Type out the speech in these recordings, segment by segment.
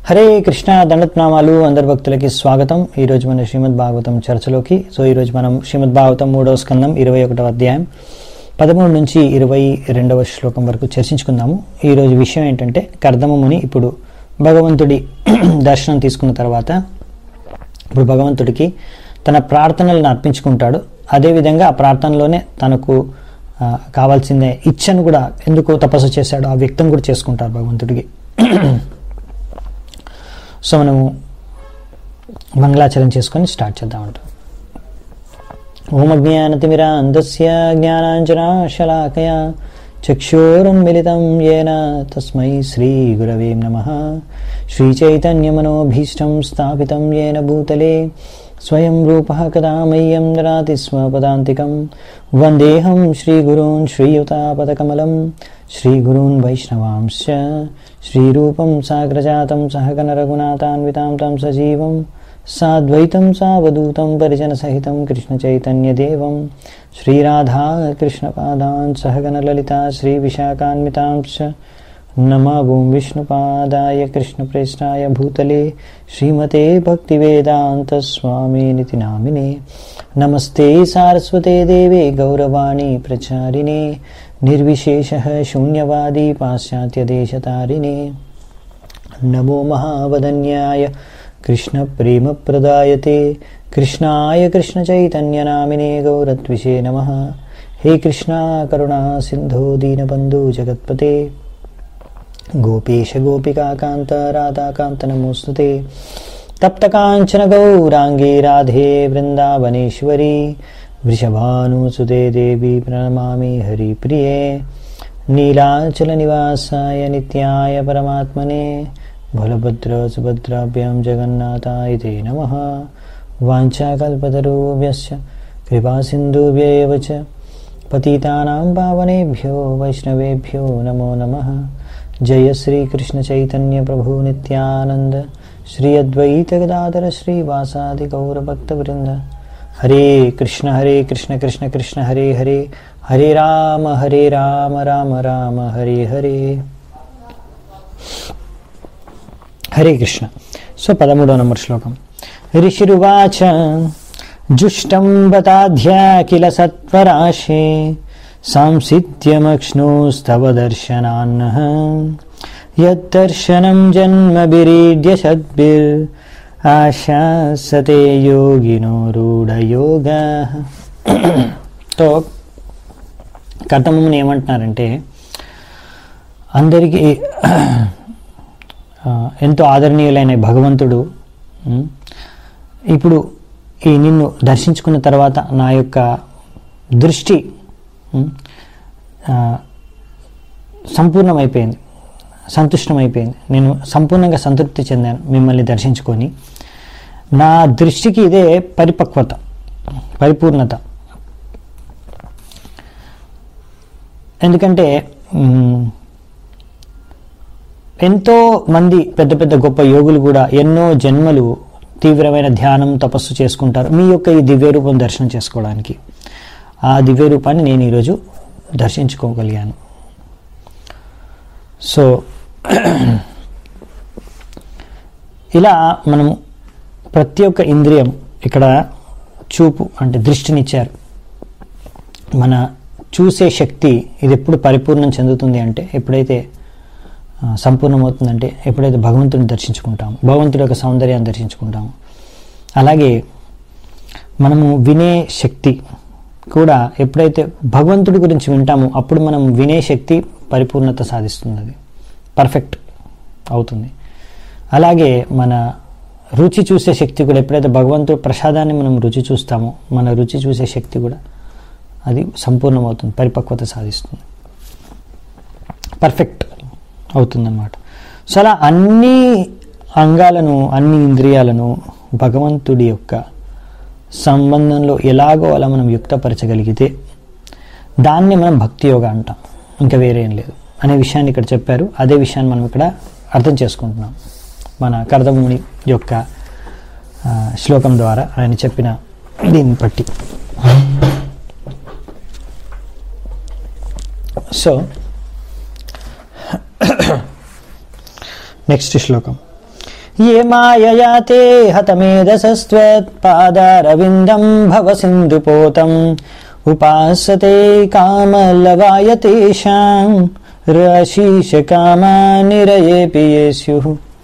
హరే కృష్ణ దండత్నామాలు అందరి భక్తులకి స్వాగతం ఈరోజు మన శ్రీమద్ భాగవతం చర్చలోకి సో ఈరోజు మనం శ్రీమద్ భాగవతం మూడవ స్కందం ఇరవై ఒకటవ అధ్యాయం పదమూడు నుంచి ఇరవై రెండవ శ్లోకం వరకు చర్చించుకుందాము ఈరోజు విషయం ఏంటంటే కర్దమముని ఇప్పుడు భగవంతుడి దర్శనం తీసుకున్న తర్వాత ఇప్పుడు భగవంతుడికి తన ప్రార్థనలను అర్పించుకుంటాడు అదేవిధంగా ఆ ప్రార్థనలోనే తనకు ఆ, కావాల్సిన ఇచ్చను కూడా ఎందుకు తపస్సు చేశాడో ఆ వ్యక్తం కూడా చేసుకుంటారు భగవంతుడికి సో మనము మంగళాచరణ చేసుకొని స్టార్ట్ చేద్దామంట ఓం అజ్ఞానతిమిరాంధస్య జ్ఞానాంజనాశలాకయ చక్షోరున్మిలితం येन తస్మై శ్రీగురవే నమః శ్రీచైతన్యమనోభీష్టం స్థాపితం येन భూతలే స్వయం రూపः కదా మह्यं దదాతి స్వపదాంతికం వందేహం శ్రీగురూన్ శ్రీయుతాపదకమలం శ్రీగురూన్ వైష్ణవాంశ్చ శ్రీరూపం సాగ్రజాతం సహగణరఘునాథాన్వితాం తం సజీవం సాద్వైతం సావధూతం పరిజనసహితం కృష్ణచైతన్యదేవం శ్రీరాధా కృష్ణపాదాన్ సహగణలలితా శ్రీవిశాఖాన్వితాంశ్చ నమోం విష్ణుపాదాయ కృష్ణప్రేష్టాయ భూతలే శ్రీమతే భక్తివేదాంతస్వామినితి నామినే నమస్తే సారస్వతే దేవే గౌరవాణి ప్రచారిణే నిర్విశేష శూన్యవాది పాశ్చాత్యదేశతారిణే నమో మహావదన్యాయ కృష్ణప్రేమప్రదాయతే కృష్ణాయ కృష్ణచైతన్యనామినే గౌరత్విషే నమ హే కృష్ణ కరుణా సింధో దీనబంధు జగత్పతే గోపీశ గోపికాకాంత రాధాకాంత నమోస్తుతే తప్తకాంచన గౌరాంగీ రాధే వృందావనేశ్వరీ వృషభానుసుతే దేవి ప్రణమామి హరిప్రియే నీలాచలనివాసాయ నిత్యాయ పరమాత్మనే బలభద్ర సుభద్రాభ్యాం జగన్నాథాయ తే నమ వాంఛాకల్పతరుభ్యశ్చ కృపాసింధుభ్య एव च పతితానాం పావనేభ్యో వైష్ణవేభ్యో నమో నమః జయ శ్రీకృష్ణ చైతన్య ప్రభు నిత్యానంద శ్రీ అద్వైత గదాధర శ్రీవాసాది గౌరభక్తవృంద హరే కృష్ణ హరే కృష్ణ కృష్ణ కృష్ణ హరే హరే హరే రామ హరే రామ రామ రామ హరే హరే హరే కృష్ణ సో పదమూడవ నంబర్ శ్లోకం ఋషిరువాచ జుష్టం బతాధ్యా కిల సత్వరాశే సంసిద్ధ్యమక్ష్ణోస్తవ దర్శనాన్న యద్దర్శనం జన్మభిరీడ్య సద్భిర్ ఆశాసతే యోగినో రూఢయోగ తో కథముని ఏమంటున్నారంటే అందరికీ ఆ, ఎంతో ఆదరణీయులైన భగవంతుడు ఉమ్, ఇప్పుడు ఈ నిన్ను దర్శించుకున్న తర్వాత నా యొక్క దృష్టి ఉమ్, ఆ, సంపూర్ణమైపోయింది సంతుష్టమైపోయింది నేను సంపూర్ణంగా సంతృప్తి చెందాను మిమ్మల్ని దర్శించుకొని నా దృష్టికి ఇదే పరిపక్వత పరిపూర్ణత ఎందుకంటే ఉమ్, ఎంతో మంది పెద్ద పెద్ద గొప్ప యోగులు కూడా ఎన్నో జన్మలు తీవ్రమైన ధ్యానం తపస్సు చేసుకుంటారు మీ యొక్క ఈ దివ్య రూపం దర్శనం చేసుకోవడానికి ఆ దివ్య రూపాన్ని నేను ఈరోజు దర్శించుకోగలిగాను సో ఇలా మనము ప్రతి ఒక్క ఇంద్రియం ఇక్కడ చూపు అంటే దృష్టినిచ్చారు మన చూసే శక్తి ఇది ఎప్పుడు పరిపూర్ణం చెందుతుంది అంటే ఎప్పుడైతే ఆ, సంపూర్ణమవుతుందంటే ఎప్పుడైతే భగవంతుడిని దర్శించుకుంటాము భగవంతుడి యొక్క సౌందర్యాన్ని దర్శించుకుంటాము అలాగే మనము వినే శక్తి కూడా ఎప్పుడైతే భగవంతుడి గురించి వింటామో అప్పుడు మనం వినే శక్తి పరిపూర్ణత సాధిస్తుంది అది పర్ఫెక్ట్ అవుతుంది అలాగే మన రుచి చూసే శక్తి కూడా ఎప్పుడైతే భగవంతుడి ప్రసాదాన్ని మనం రుచి చూస్తామో మన రుచి చూసే శక్తి కూడా అది సంపూర్ణమవుతుంది పరిపక్వత సాధిస్తుంది పర్ఫెక్ట్ అవుతుందన్నమాట సో అలా అన్ని అంగాలను అన్ని ఇంద్రియాలను భగవంతుడి యొక్క సంబంధంలో ఎలాగో అలా మనం యుక్తపరచగలిగితే దాన్ని మనం భక్తి యోగా అంటాం ఇంకా వేరే ఏం లేదు అనే విషయాన్ని ఇక్కడ చెప్పారు అదే విషయాన్ని మనం ఇక్కడ అర్థం చేసుకుంటున్నాం మన కర్దముని యొక్క ఆ, శ్లోకం ద్వారా ఆయన చెప్పిన దీన్ని బట్టి సో నెక్స్ట్ శ్లోకం ఏ మాయయా తే హతమేధసస్త్వత్పాదారవిందం భవ సింధుపోతం ఉపాసతే కామలవాయ తేషాం రాశీష కామా నిరయేపి యేస్యు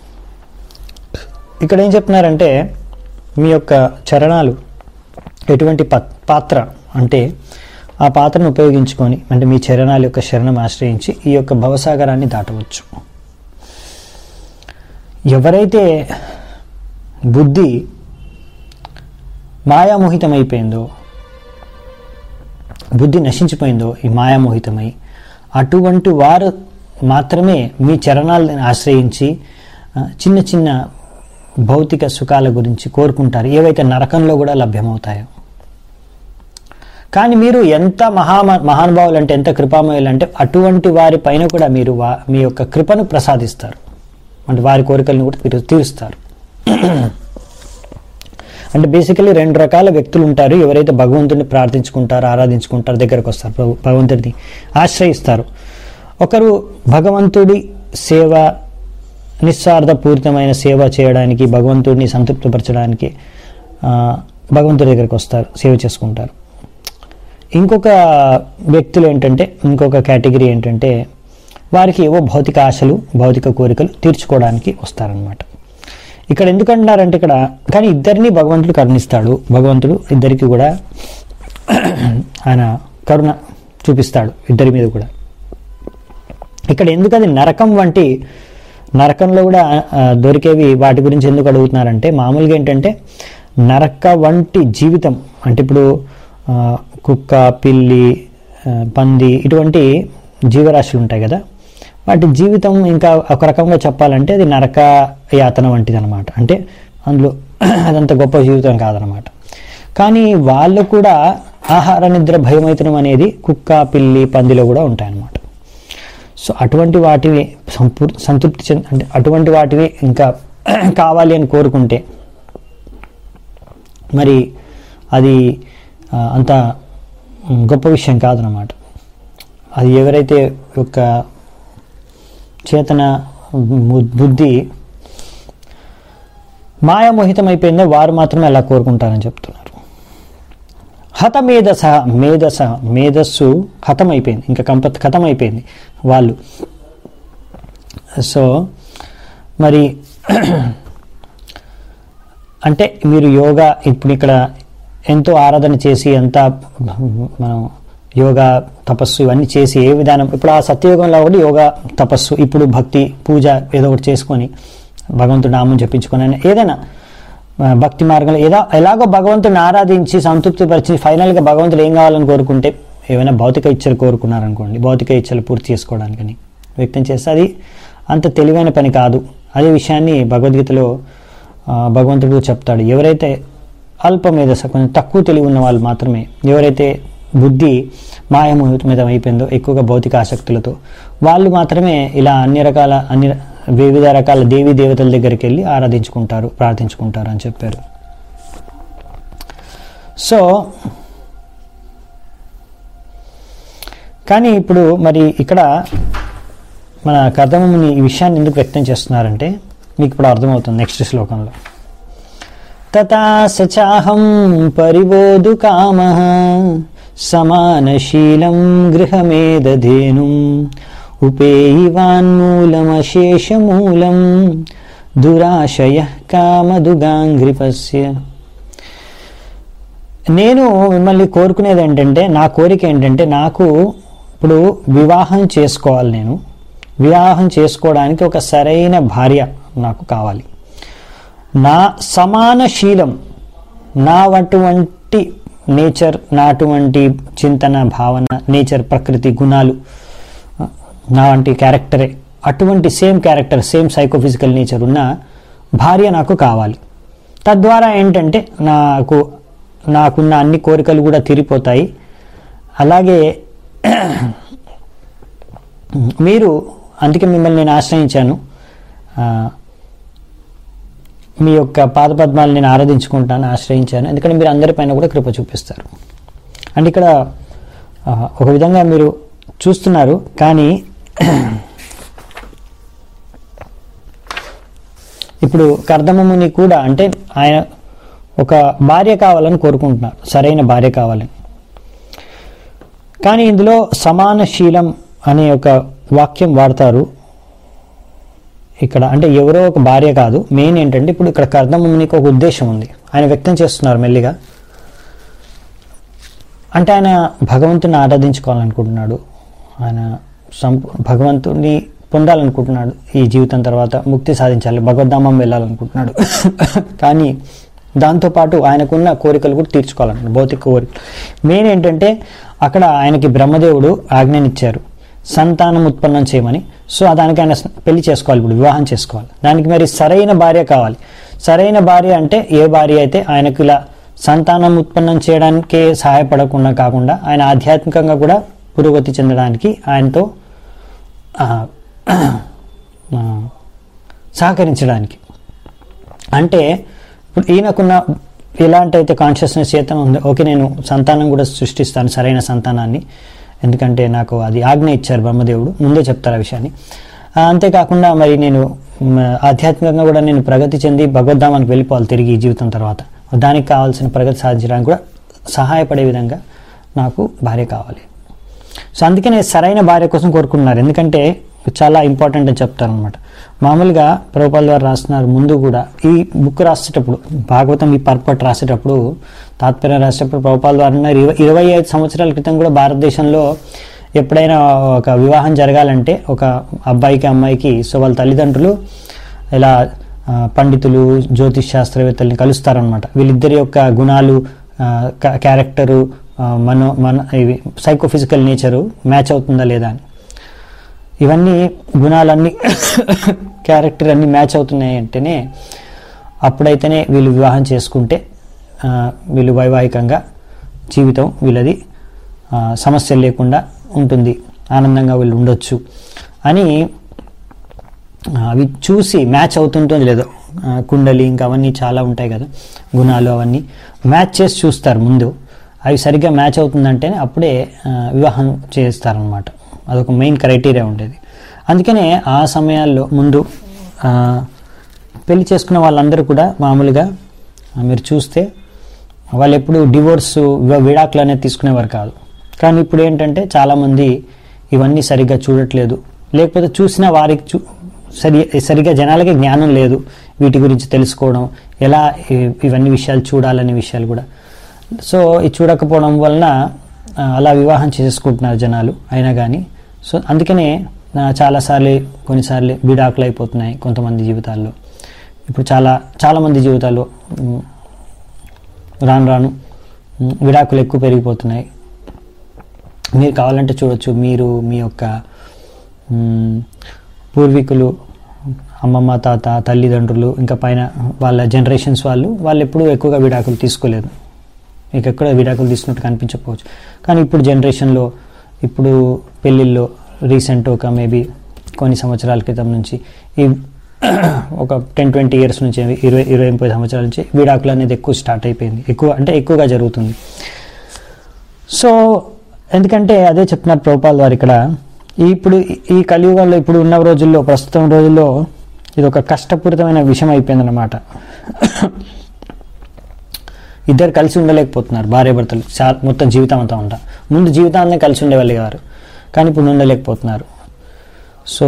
ఇక్కడ ఏం చెప్తున్నారంటే మీ యొక్క చరణాలు ఎటువంటి పత్- పాత్ర అంటే ఆ పాత్రను ఉపయోగించుకొని అంటే మీ చరణాల యొక్క శరణం ఆశ్రయించి ఈ యొక్క భవసాగరాన్ని దాటవచ్చు ఎవరైతే బుద్ధి మాయామోహితమైపోయిందో బుద్ధి నశించిపోయిందో ఈ మాయామోహితమై అటువంటి వారు మాత్రమే మీ చరణాలను ఆశ్రయించి ఆ, చిన్న చిన్న భౌతిక సుఖాల గురించి కోరుకుంటారు ఏవైతే నరకంలో కూడా లభ్యమవుతాయో కానీ మీరు ఎంత మహా మహానుభావులు అంటే ఎంత కృపామయులు అంటే అటువంటి వారి పైన కూడా మీరు వా మీ యొక్క కృపను ప్రసాదిస్తారు అంటే వారి కోరికలను కూడా తీరు తీరుస్తారు అంటే బేసికలీ రెండు రకాల వ్యక్తులు ఉంటారు ఎవరైతే భగవంతుడిని ప్రార్థించుకుంటారో ఆరాధించుకుంటారో దగ్గరకు వస్తారు ప్రభు- భగవంతుడిని ఆశ్రయిస్తారు ఒకరు భగవంతుడి సేవ నిస్వార్థపూరితమైన సేవ చేయడానికి భగవంతుడిని సంతృప్తిపరచడానికి ఆ, భగవంతుడి దగ్గరికి వస్తారు సేవ చేసుకుంటారు ఇంకొక వ్యక్తులు ఏంటంటే ఇంకొక కేటగిరీ ఏంటంటే వారికి ఏవో భౌతిక ఆశలు భౌతిక కోరికలు తీర్చుకోవడానికి వస్తారనమాట ఇక్కడ ఎందుకంటున్నారంటే ఇక్కడ కానీ ఇద్దరిని భగవంతుడు కరుణిస్తాడు భగవంతుడు ఇద్దరికి కూడా ఆయన కరుణ చూపిస్తాడు ఇద్దరి మీద కూడా ఇక్కడ ఎందుకు అది నరకం వంటి నరకంలో కూడా ఆ, దొరికేవి వాటి గురించి ఎందుకు అడుగుతున్నారంటే మామూలుగా ఏంటంటే నరక వంటి జీవితం అంటే ఇప్పుడు ఆ, కుక్క పిల్లి ఆ, పంది ఇటువంటి జీవరాశులు ఉంటాయి కదా వాటి జీవితం ఇంకా ఒక రకంగా చెప్పాలంటే అది నరక యాతన వంటిది అనమాట అంటే అందులో అదంత గొప్ప జీవితం కాదనమాట కానీ వాళ్ళు కూడా ఆహార నిద్ర భయమైతనం అనేది కుక్క పిల్లి పందిలో కూడా ఉంటాయన్నమాట సో అటువంటి వాటివి సంపూర్ సంతృప్తి చెంద అంటే అటువంటి వాటివి ఇంకా కావాలి అని కోరుకుంటే మరి అది ఆ, అంత మ్, గొప్ప విషయం కాదనమాట అది ఎవరైతే యొక్క చేతన బు- బుద్ధి మాయామోహితమైపోయిందో వారు మాత్రమే అలా కోరుకుంటారని చెప్తున్నారు హతమేధస మేధస మేధస్సు హతమైపోయింది ఇంకా కంప హతమైపోయింది వాళ్ళు సో మరి అంటే మీరు యోగా ఇప్పుడు ఇక్కడ ఎంతో ఆరాధన చేసి ఎంత మనం యోగా తపస్సు ఇవన్నీ చేసి ఏ విధానం ఇప్పుడు ఆ సత్యయోగంలో ఒకటి యోగా తపస్సు ఇప్పుడు భక్తి పూజ ఏదో ఒకటి చేసుకొని భగవంతుడి నామం జపించుకొని అయినా ఏదైనా ఆ, భక్తి మార్గంలో ఏదో ఎలాగో భగవంతుడిని ఆరాధించి సంతృప్తిపరిచి ఫైనల్గా భగవంతుడు ఏం కావాలని కోరుకుంటే ఏమైనా భౌతిక ఇచ్చలు కోరుకున్నారనుకోండి భౌతిక ఇచ్చలు పూర్తి చేసుకోవడానికని వ్యక్తం చేస్తే అది అంత తెలివైన పని కాదు అదే విషయాన్ని భగవద్గీతలో ఆ, భగవంతుడు చెప్తాడు ఎవరైతే అల్ప మేధస్సు కొంచెం తక్కువ తెలివి ఉన్న వాళ్ళు మాత్రమే ఎవరైతే బుద్ధి మాయమోహితం అయిపోయిందో ఎక్కువగా భౌతిక ఆసక్తులతో వాళ్ళు మాత్రమే ఇలా అన్ని రకాల అన్ని వివిధ రకాల దేవీ దేవతల దగ్గరికి వెళ్ళి ఆరాధించుకుంటారు ప్రార్థించుకుంటారు అని చెప్పారు సో కానీ ఇప్పుడు మరి ఇక్కడ మన కర్దముని ఈ విషయాన్ని ఎందుకు వ్యక్తం చేస్తున్నారంటే మీకు ఇప్పుడు అర్థమవుతుంది నెక్స్ట్ శ్లోకంలో తథా సచాహం పరివోదు కామ సమానశీలం గృహమేదధేను ఉపేయివాన్మూలమశేషమూలం దురాశయ కామదుగాంగ్రిపస్య నేను మిమ్మల్ని కోరుకునేది ఏంటంటే నా కోరిక ఏంటంటే నాకు ఇప్పుడు వివాహం చేసుకోవాలి నేను వివాహం చేసుకోవడానికి ఒక సరైన భార్య నాకు కావాలి నా సమాన శీలం నా అటువంటి నేచర్ నా అటువంటి చింతన భావన నేచర్ ప్రకృతి గుణాలు నా వంటి క్యారెక్టరే అటువంటి same character same psychophysical nature ఉన్న భార్య నాకు కావాలి తద్వారా ఏంటంటే నాకు నాకున్న అన్ని కోరికలు కూడా తీరిపోతాయి అలాగే మీరు అందుకే మిమ్మల్ని నేను ఆశ్రయించాను ఆ, మీ యొక్క పాదపద్మాలు నేను ఆరాధించుకుంటాను ఆశ్రయించాను ఎందుకంటే మీరు అందరిపైన కూడా కృప చూపిస్తారు అంటే ఇక్కడ ఆ, ఒక విధంగా మీరు చూస్తున్నారు కానీ ఇప్పుడు కర్దమముని కూడా అంటే ఆయన ఒక భార్య కావాలని కోరుకుంటున్నారు సరైన భార్య కావాలని కానీ ఇందులో సమానశీలం అనే ఒక వాక్యం వాడతారు ఇక్కడ అంటే ఎవరో ఒక భార్య కాదు మెయిన్ ఏంటంటే ఇప్పుడు ఇక్కడ కర్దమునికి ఒక ఉద్దేశం ఉంది ఆయన వ్యక్తం చేస్తున్నారు మెల్లిగా అంటే ఆయన భగవంతుని ఆరాధించుకోవాలనుకుంటున్నాడు ఆయన సంపూ భగవంతుని పొందాలనుకుంటున్నాడు ఈ జీవితం తర్వాత ముక్తి సాధించాలి భగవద్ధామం వెళ్ళాలనుకుంటున్నాడు కానీ దాంతోపాటు ఆయనకున్న కోరికలు కూడా తీర్చుకోవాలన్నమాట భౌతిక కోరికలు మెయిన్ ఏంటంటే అక్కడ ఆయనకి బ్రహ్మదేవుడు ఆజ్ఞనిచ్చారు సంతానం ఉత్పన్నం చేయమని సో దానికి ఆయన పెళ్లి చేసుకోవాలి ఇప్పుడు వివాహం చేసుకోవాలి దానికి మరి సరైన భార్య కావాలి సరైన భార్య అంటే ఏ భార్య అయితే ఆయనకు ఇలా సంతానం ఉత్పన్నం చేయడానికే సహాయపడకుండా కాకుండా ఆయన ఆధ్యాత్మికంగా కూడా పురోగతి చెందడానికి ఆయనతో ఆ, ఆ, సహకరించడానికి అంటే ఇప్పుడు ఈయనకున్న ఎలాంటి అయితే కాన్షియస్నెస్ చేత ఉందో ఓకే నేను సంతానం కూడా సృష్టిస్తాను సరైన సంతానాన్ని ఎందుకంటే నాకు అది ఆజ్ఞ ఇచ్చారు బ్రహ్మదేవుడు ముందే చెప్తారు ఆ విషయాన్ని ఆ, అంతేకాకుండా మరి నేను మ్, ఆధ్యాత్మికంగా కూడా నేను ప్రగతి చెంది భగవద్ధామానికి వెళ్ళిపోవాలి తిరిగి ఈ జీవితం తర్వాత దానికి కావాల్సిన ప్రగతి సాధించడానికి కూడా సహాయపడే విధంగా నాకు భార్య కావాలి సో అందుకనే సరైన భార్య కోసం కోరుకుంటున్నారు ఎందుకంటే చాలా ఇంపార్టెంట్ అని చెప్తారు అనమాట మామూలుగా ప్రభుపాల్ వారు రాస్తున్నారు ముందు కూడా ఈ బుక్ రాసేటప్పుడు భాగవతం ఈ పర్పట్ రాసేటప్పుడు తాత్పర్యం రాసేటప్పుడు ప్రభుపాల్ వారు అన్నారు ఇరవై ఇరవై ఐదు సంవత్సరాల క్రితం కూడా భారతదేశంలో ఎప్పుడైనా ఒక వివాహం జరగాలంటే ఒక అబ్బాయికి అమ్మాయికి సో వాళ్ళ తల్లిదండ్రులు ఇలా ఆ, పండితులు జ్యోతిష్ శాస్త్రవేత్తల్ని కలుస్తారనమాట వీళ్ళిద్దరి యొక్క గుణాలు ఆ, క- క్యారెక్టరు ఆ, మనో మన ఇవి సైకోఫిజికల్ నేచరు మ్యాచ్ అవుతుందా లేదా అని ఇవన్నీ గుణాలన్నీ క్యారెక్టర్ అన్నీ మ్యాచ్ అవుతున్నాయి అంటేనే అప్పుడైతేనే వీళ్ళు వివాహం చేసుకుంటే ఆ, వీళ్ళు వైవాహికంగా జీవితం వీళ్ళది ఆ, సమస్యలు లేకుండా ఉంటుంది ఆనందంగా వీళ్ళు ఉండొచ్చు అని ఆ, అవి చూసి మ్యాచ్ అవుతుంటుంది లేదో ఆ, కుండలి ఇంకా అవన్నీ చాలా ఉంటాయి కదా గుణాలు అవన్నీ మ్యాచ్ చేసి చూస్తారు ముందు అవి సరిగ్గా మ్యాచ్ అవుతుందంటేనే అప్పుడే ఆ, వివాహం చేస్తారనమాట అదొక మెయిన్ క్రైటీరియా ఉండేది అందుకనే ఆ సమయాల్లో ముందు ఆ, పెళ్లి చేసుకున్న వాళ్ళందరూ కూడా మామూలుగా ఆ, మీరు చూస్తే వాళ్ళు ఎప్పుడు డివోర్స్ వి- విడాకులు అనేది తీసుకునేవారు కాదు కానీ ఇప్పుడు ఏంటంటే చాలామంది ఇవన్నీ సరిగ్గా చూడట్లేదు లేకపోతే చూసిన వారికి చూ సరి సరిగ్గా జనాలకి జ్ఞానం లేదు వీటి గురించి తెలుసుకోవడం ఎలా ఇ- ఇవన్నీ విషయాలు చూడాలనే విషయాలు కూడా సో ఇది చూడకపోవడం వలన ఆ, అలా వివాహం చేసుకుంటున్నారు జనాలు అయినా కానీ సో అందుకనే ఆ, చాలాసార్లు కొన్నిసార్లు విడాకులు అయిపోతున్నాయి కొంతమంది జీవితాల్లో ఇప్పుడు చాలా చాలామంది జీవితాల్లో ఉమ్, రాను రాను ఉమ్, విడాకులు ఎక్కువ పెరిగిపోతున్నాయి మీరు కావాలంటే చూడొచ్చు మీరు మీ యొక్క ఉమ్, పూర్వీకులు అమ్మమ్మ తాత తల్లిదండ్రులు ఇంకా పైన వాళ్ళ జనరేషన్స్ వాళ్ళు వాళ్ళు ఎప్పుడూ ఎక్కువగా విడాకులు తీసుకోలేదు మీకు ఎక్కడ విడాకులు తీసుకున్నట్టు కనిపించకపోవచ్చు కానీ ఇప్పుడు జనరేషన్లో ఇప్పుడు పెళ్ళిళ్ళు రీసెంట్ ఒక మేబీ కొన్ని సంవత్సరాల క్రితం నుంచి ఈ ఒక టెన్ ట్వంటీ ఇయర్స్ నుంచి ఇరవై ఇరవై ముప్పై సంవత్సరాల నుంచి విడాకులు అనేది ఎక్కువ స్టార్ట్ అయిపోయింది ఎక్కువ అంటే ఎక్కువగా జరుగుతుంది సో ఎందుకంటే అదే చెప్తున్నారు ప్రభుపాల్ వారు ఇక్కడ ఈ- ఇప్పుడు ఈ కలియుగంలో ఇప్పుడు ఉన్న రోజుల్లో ప్రస్తుతం రోజుల్లో ఇది ఒక కష్టపూరితమైన విషయం అయిపోయిందన్నమాట ఇద్దరు కలిసి ఉండలేకపోతున్నారు భార్య భర్తలు చా- మొత్తం జీవితం అంతా ఉంటా ముందు జీవితాన్ని కలిసి ఉండేవాళ్ళు కానీ ఇప్పుడు ఉండలేకపోతున్నారు సో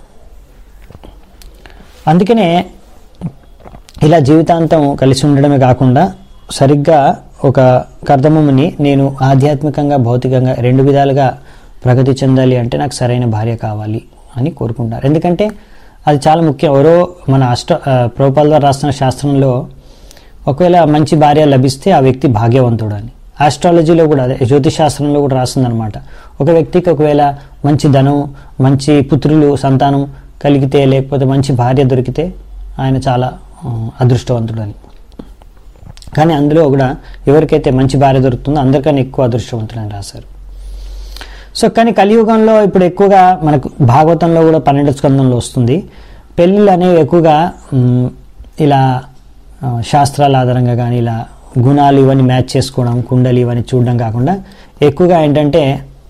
అందుకనే ఇలా జీవితాంతం కలిసి ఉండడమే కాకుండా సరిగ్గా ఒక కర్దమముని నేను ఆధ్యాత్మికంగా భౌతికంగా రెండు విధాలుగా ప్రగతి చెందాలి అంటే నాకు సరైన భార్య కావాలి అని కోరుకుంటారు ఎందుకంటే అది చాలా ముఖ్యం ఎవరో మన అష్ట ఆ, ప్రభుపాల్ ద్వారా రాస్తున్న శాస్త్రంలో ఒకవేళ మంచి భార్య లభిస్తే ఆ వ్యక్తి భాగ్యవంతుడు అని ఆస్ట్రాలజీలో కూడా అదే జ్యోతిష్ శాస్త్రంలో కూడా రాస్తుందన్నమాట ఒక వ్యక్తికి ఒకవేళ మంచి ధనం మంచి పుత్రులు సంతానం కలిగితే లేకపోతే మంచి భార్య దొరికితే ఆయన చాలా ఆ, అదృష్టవంతుడు అని కానీ అందులో కూడా ఎవరికైతే మంచి భార్య దొరుకుతుందో అందరికన్నా ఎక్కువ అదృష్టవంతుడు అని రాశారు సో కానీ కలియుగంలో ఇప్పుడు ఎక్కువగా మనకు భాగవతంలో కూడా పన్నెండు స్కందంలో వస్తుంది పెళ్ళిళ్ళు అనేవి ఎక్కువగా మ్, ఇలా ఆ, శాస్త్రాల ఆధారంగా కానీ ఇలా గుణాలు ఇవన్నీ మ్యాచ్ చేసుకోవడం కుండలు ఇవన్నీ చూడడం కాకుండా ఎక్కువగా ఏంటంటే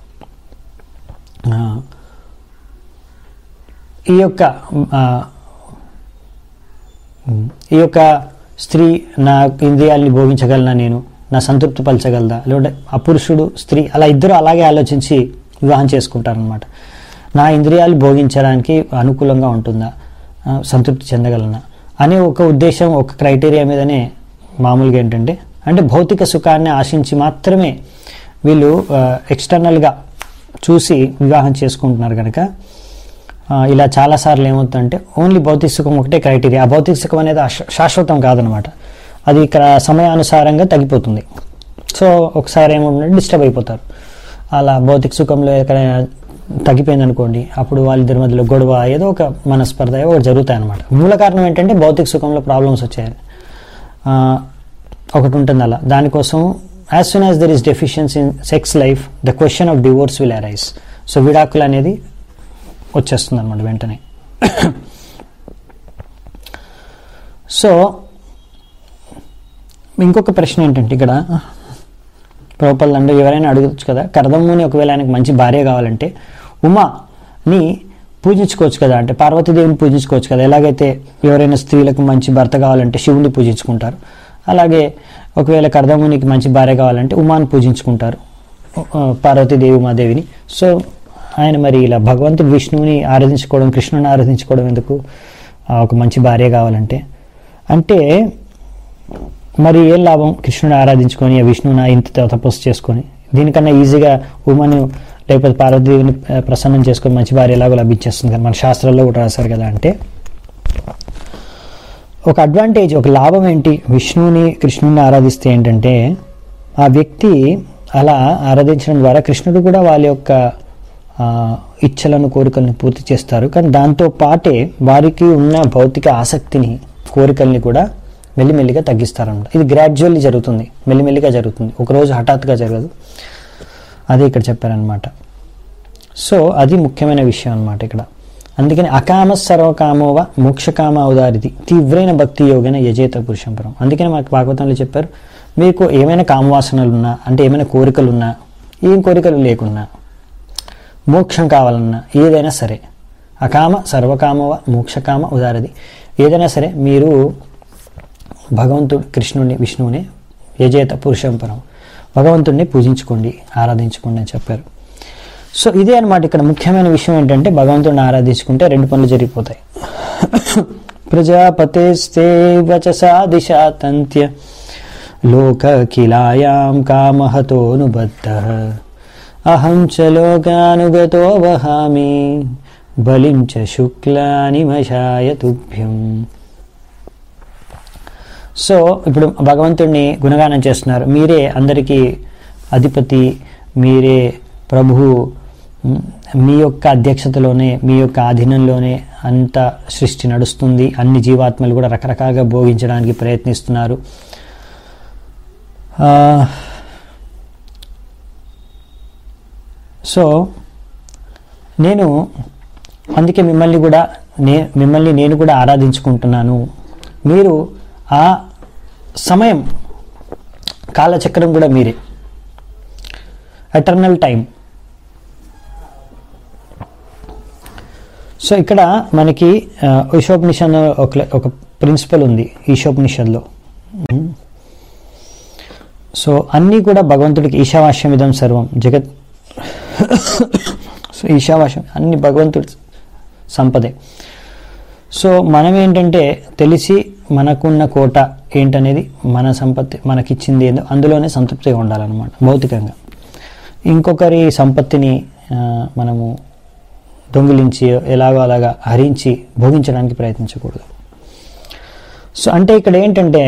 ఆ, ఈ యొక్క ఆ, ఈ యొక్క స్త్రీ నా ఇంద్రియాలని భోగించగలనా నేను నా సంతృప్తి పరచగలదా లేదంటే ఆ పురుషుడు స్త్రీ అలా ఇద్దరు అలాగే ఆలోచించి వివాహం చేసుకుంటారనమాట నా ఇంద్రియాలు భోగించడానికి అనుకూలంగా ఉంటుందా ఆ, సంతృప్తి చెందగలనా అనే ఒక ఉద్దేశం ఒక క్రైటీరియా మీదనే మామూలుగా ఏంటంటే అంటే భౌతిక సుఖాన్ని ఆశించి మాత్రమే వీళ్ళు ఎక్స్టర్నల్గా చూసి వివాహం చేసుకుంటున్నారు కనుక ఆ, ఇలా చాలాసార్లు ఏమవుతుందంటే ఓన్లీ భౌతిక సుఖం ఒకటే క్రైటీరియా ఆ భౌతిక సుఖం అనేది అశ- శాశ్వతం కాదనమాట అది ఇక్కడ సమయానుసారంగా తగ్గిపోతుంది సో ఒకసారి ఏముంటుందంటే డిస్టర్బ్ అయిపోతారు అలా భౌతిక సుఖంలో ఎక్కడైనా తగ్గిపోయింది అనుకోండి అప్పుడు వాళ్ళిద్దరి మధ్యలో గొడవ ఏదో ఒక మనస్పర్ధ ఏదో ఒకటి జరుగుతాయి అనమాట మూల కారణం ఏంటంటే భౌతిక సుఖంలో ప్రాబ్లమ్స్ వచ్చాయి ఆ, ఒకటి ఉంటుంది అలా దానికోసం as soon as there is deficiency in sex life the question of divorce will arise so విడాకులు అనేది వచ్చేస్తుంది అనమాట వెంటనే సో ఇంకొక ప్రశ్న ఏంటంటే ఇక్కడ ప్రభుపల్లంలో ఎవరైనా అడగచ్చు కదా కర్దమ్ముని ఒకవేళ ఆయనకు మంచి భార్య కావాలంటే ఉమాని పూజించుకోవచ్చు కదా అంటే పార్వతీదేవిని పూజించుకోవచ్చు కదా ఎలాగైతే ఎవరైనా స్త్రీలకు మంచి భర్త కావాలంటే శివుని పూజించుకుంటారు అలాగే ఒకవేళ కర్దమునికి మంచి భార్య కావాలంటే ఉమాని పూజించుకుంటారు ఆ, పార్వతీదేవి ఉమాదేవిని సో ఆయన మరి ఇలా భగవంతుడు విష్ణువుని ఆరాధించుకోవడం కృష్ణుని ఆరాధించుకోవడం ఎందుకు ఆ, ఒక మంచి భార్య కావాలంటే అంటే మరి ఏం లాభం కృష్ణుని ఆరాధించుకొని ఆ విష్ణువుని ఇంత తపస్సు చేసుకొని దీనికన్నా ఈజీగా ఉమను లేకపోతే పార్వతీదేవిని ఆ, ప్రసన్నం చేసుకొని మంచి భార్య ఎలాగో లభించేస్తుంది కదా మన శాస్త్రాల్లో కూడా రాశారు కదా అంటే ఒక అడ్వాంటేజ్ ఒక లాభం ఏంటి విష్ణువుని కృష్ణుని ఆరాధిస్తే ఏంటంటే ఆ వ్యక్తి అలా ఆరాధించడం ద్వారా కృష్ణుడు కూడా వాళ్ళ యొక్క ఆ, ఇచ్చలను కోరికలను పూర్తి చేస్తారు కానీ దాంతో పాటే వారికి ఉన్న భౌతిక ఆసక్తిని కోరికల్ని కూడా మెల్లిమెల్లిగా తగ్గిస్తారన్నమాట ఇది గ్రాడ్యువల్లీ జరుగుతుంది మెల్లిమెల్లిగా జరుగుతుంది ఒకరోజు హఠాత్తుగా జరగదు అదే ఇక్కడ చెప్పారనమాట సో అది ముఖ్యమైన విషయం అన్నమాట ఇక్కడ అందుకని అకామ సర్వకామోవ మోక్షకామ ఉదారిది తీవ్రైన భక్తి యోగన యజేత పురుషం పరం అందుకని మాకు భాగవతంలో చెప్పారు మీకు ఏమైనా కామవాసనలు ఉన్నా అంటే ఏమైనా కోరికలు ఉన్నా ఏం కోరికలు లేకున్నా మోక్షం కావాలన్నా ఏదైనా సరే అకామ సర్వకామవ మోక్షకామ ఉదారది ఏదైనా సరే మీరు భగవంతుడు కృష్ణుని విష్ణువుని యజేత పురుషం పరం భగవంతుడిని పూజించుకోండి ఆరాధించుకోండి అని చెప్పారు సో ఇదే అన్నమాట ఇక్కడ ముఖ్యమైన విషయం ఏంటంటే భగవంతుడిని ఆరాధించుకుంటే రెండు పనులు జరిగిపోతాయి ప్రజాపతేస్తే వచసా దిశా తంత్య లోక కిలాయాం కామహతోనుబద్ధ అహం చ లోకానుగతో వహామి బలిం చ శుక్లాని మశాయ తుభ్యం సో ఇప్పుడు భగవంతుడిని గుణగానం చేస్తున్నారు మీరే అందరికీ అధిపతి మీరే ప్రభువు మ్, మీ యొక్క అధ్యక్షతలోనే మీ యొక్క ఆధీనంలోనే అంత సృష్టి నడుస్తుంది అన్ని జీవాత్మలు కూడా రకరకాలుగా భోగించడానికి ప్రయత్నిస్తున్నారు ఆ, సో నేను అందుకే మిమ్మల్ని కూడా నే మిమ్మల్ని నేను కూడా ఆరాధించుకుంటున్నాను మీరు ఆ సమయం కాలచక్రం కూడా మీరే ఎటర్నల్ టైం సో ఇక్కడ మనకి ఆ, ఈశోపనిషద్ ఒక ఒక ప్రిన్సిపల్ ఉంది ఈశోపనిషద్లో సో అన్నీ కూడా భగవంతుడికి ఈశావాస్యం ఇదం సర్వం జగత్ సో ఈశావాస్యం అన్ని భగవంతుడి సంపదే సో మనం ఏంటంటే తెలిసి మనకున్న కోట ఏంటనేది మన సంపత్తి మనకిచ్చింది ఏందో అందులోనే సంతృప్తిగా ఉండాలన్నమాట భౌతికంగా ఇంకొకరి సంపత్తిని ఆ, మనము దొంగిలించి ఎలాగో అలాగా హరించి భోగించడానికి ప్రయత్నించకూడదు సో అంటే ఇక్కడ ఏంటంటే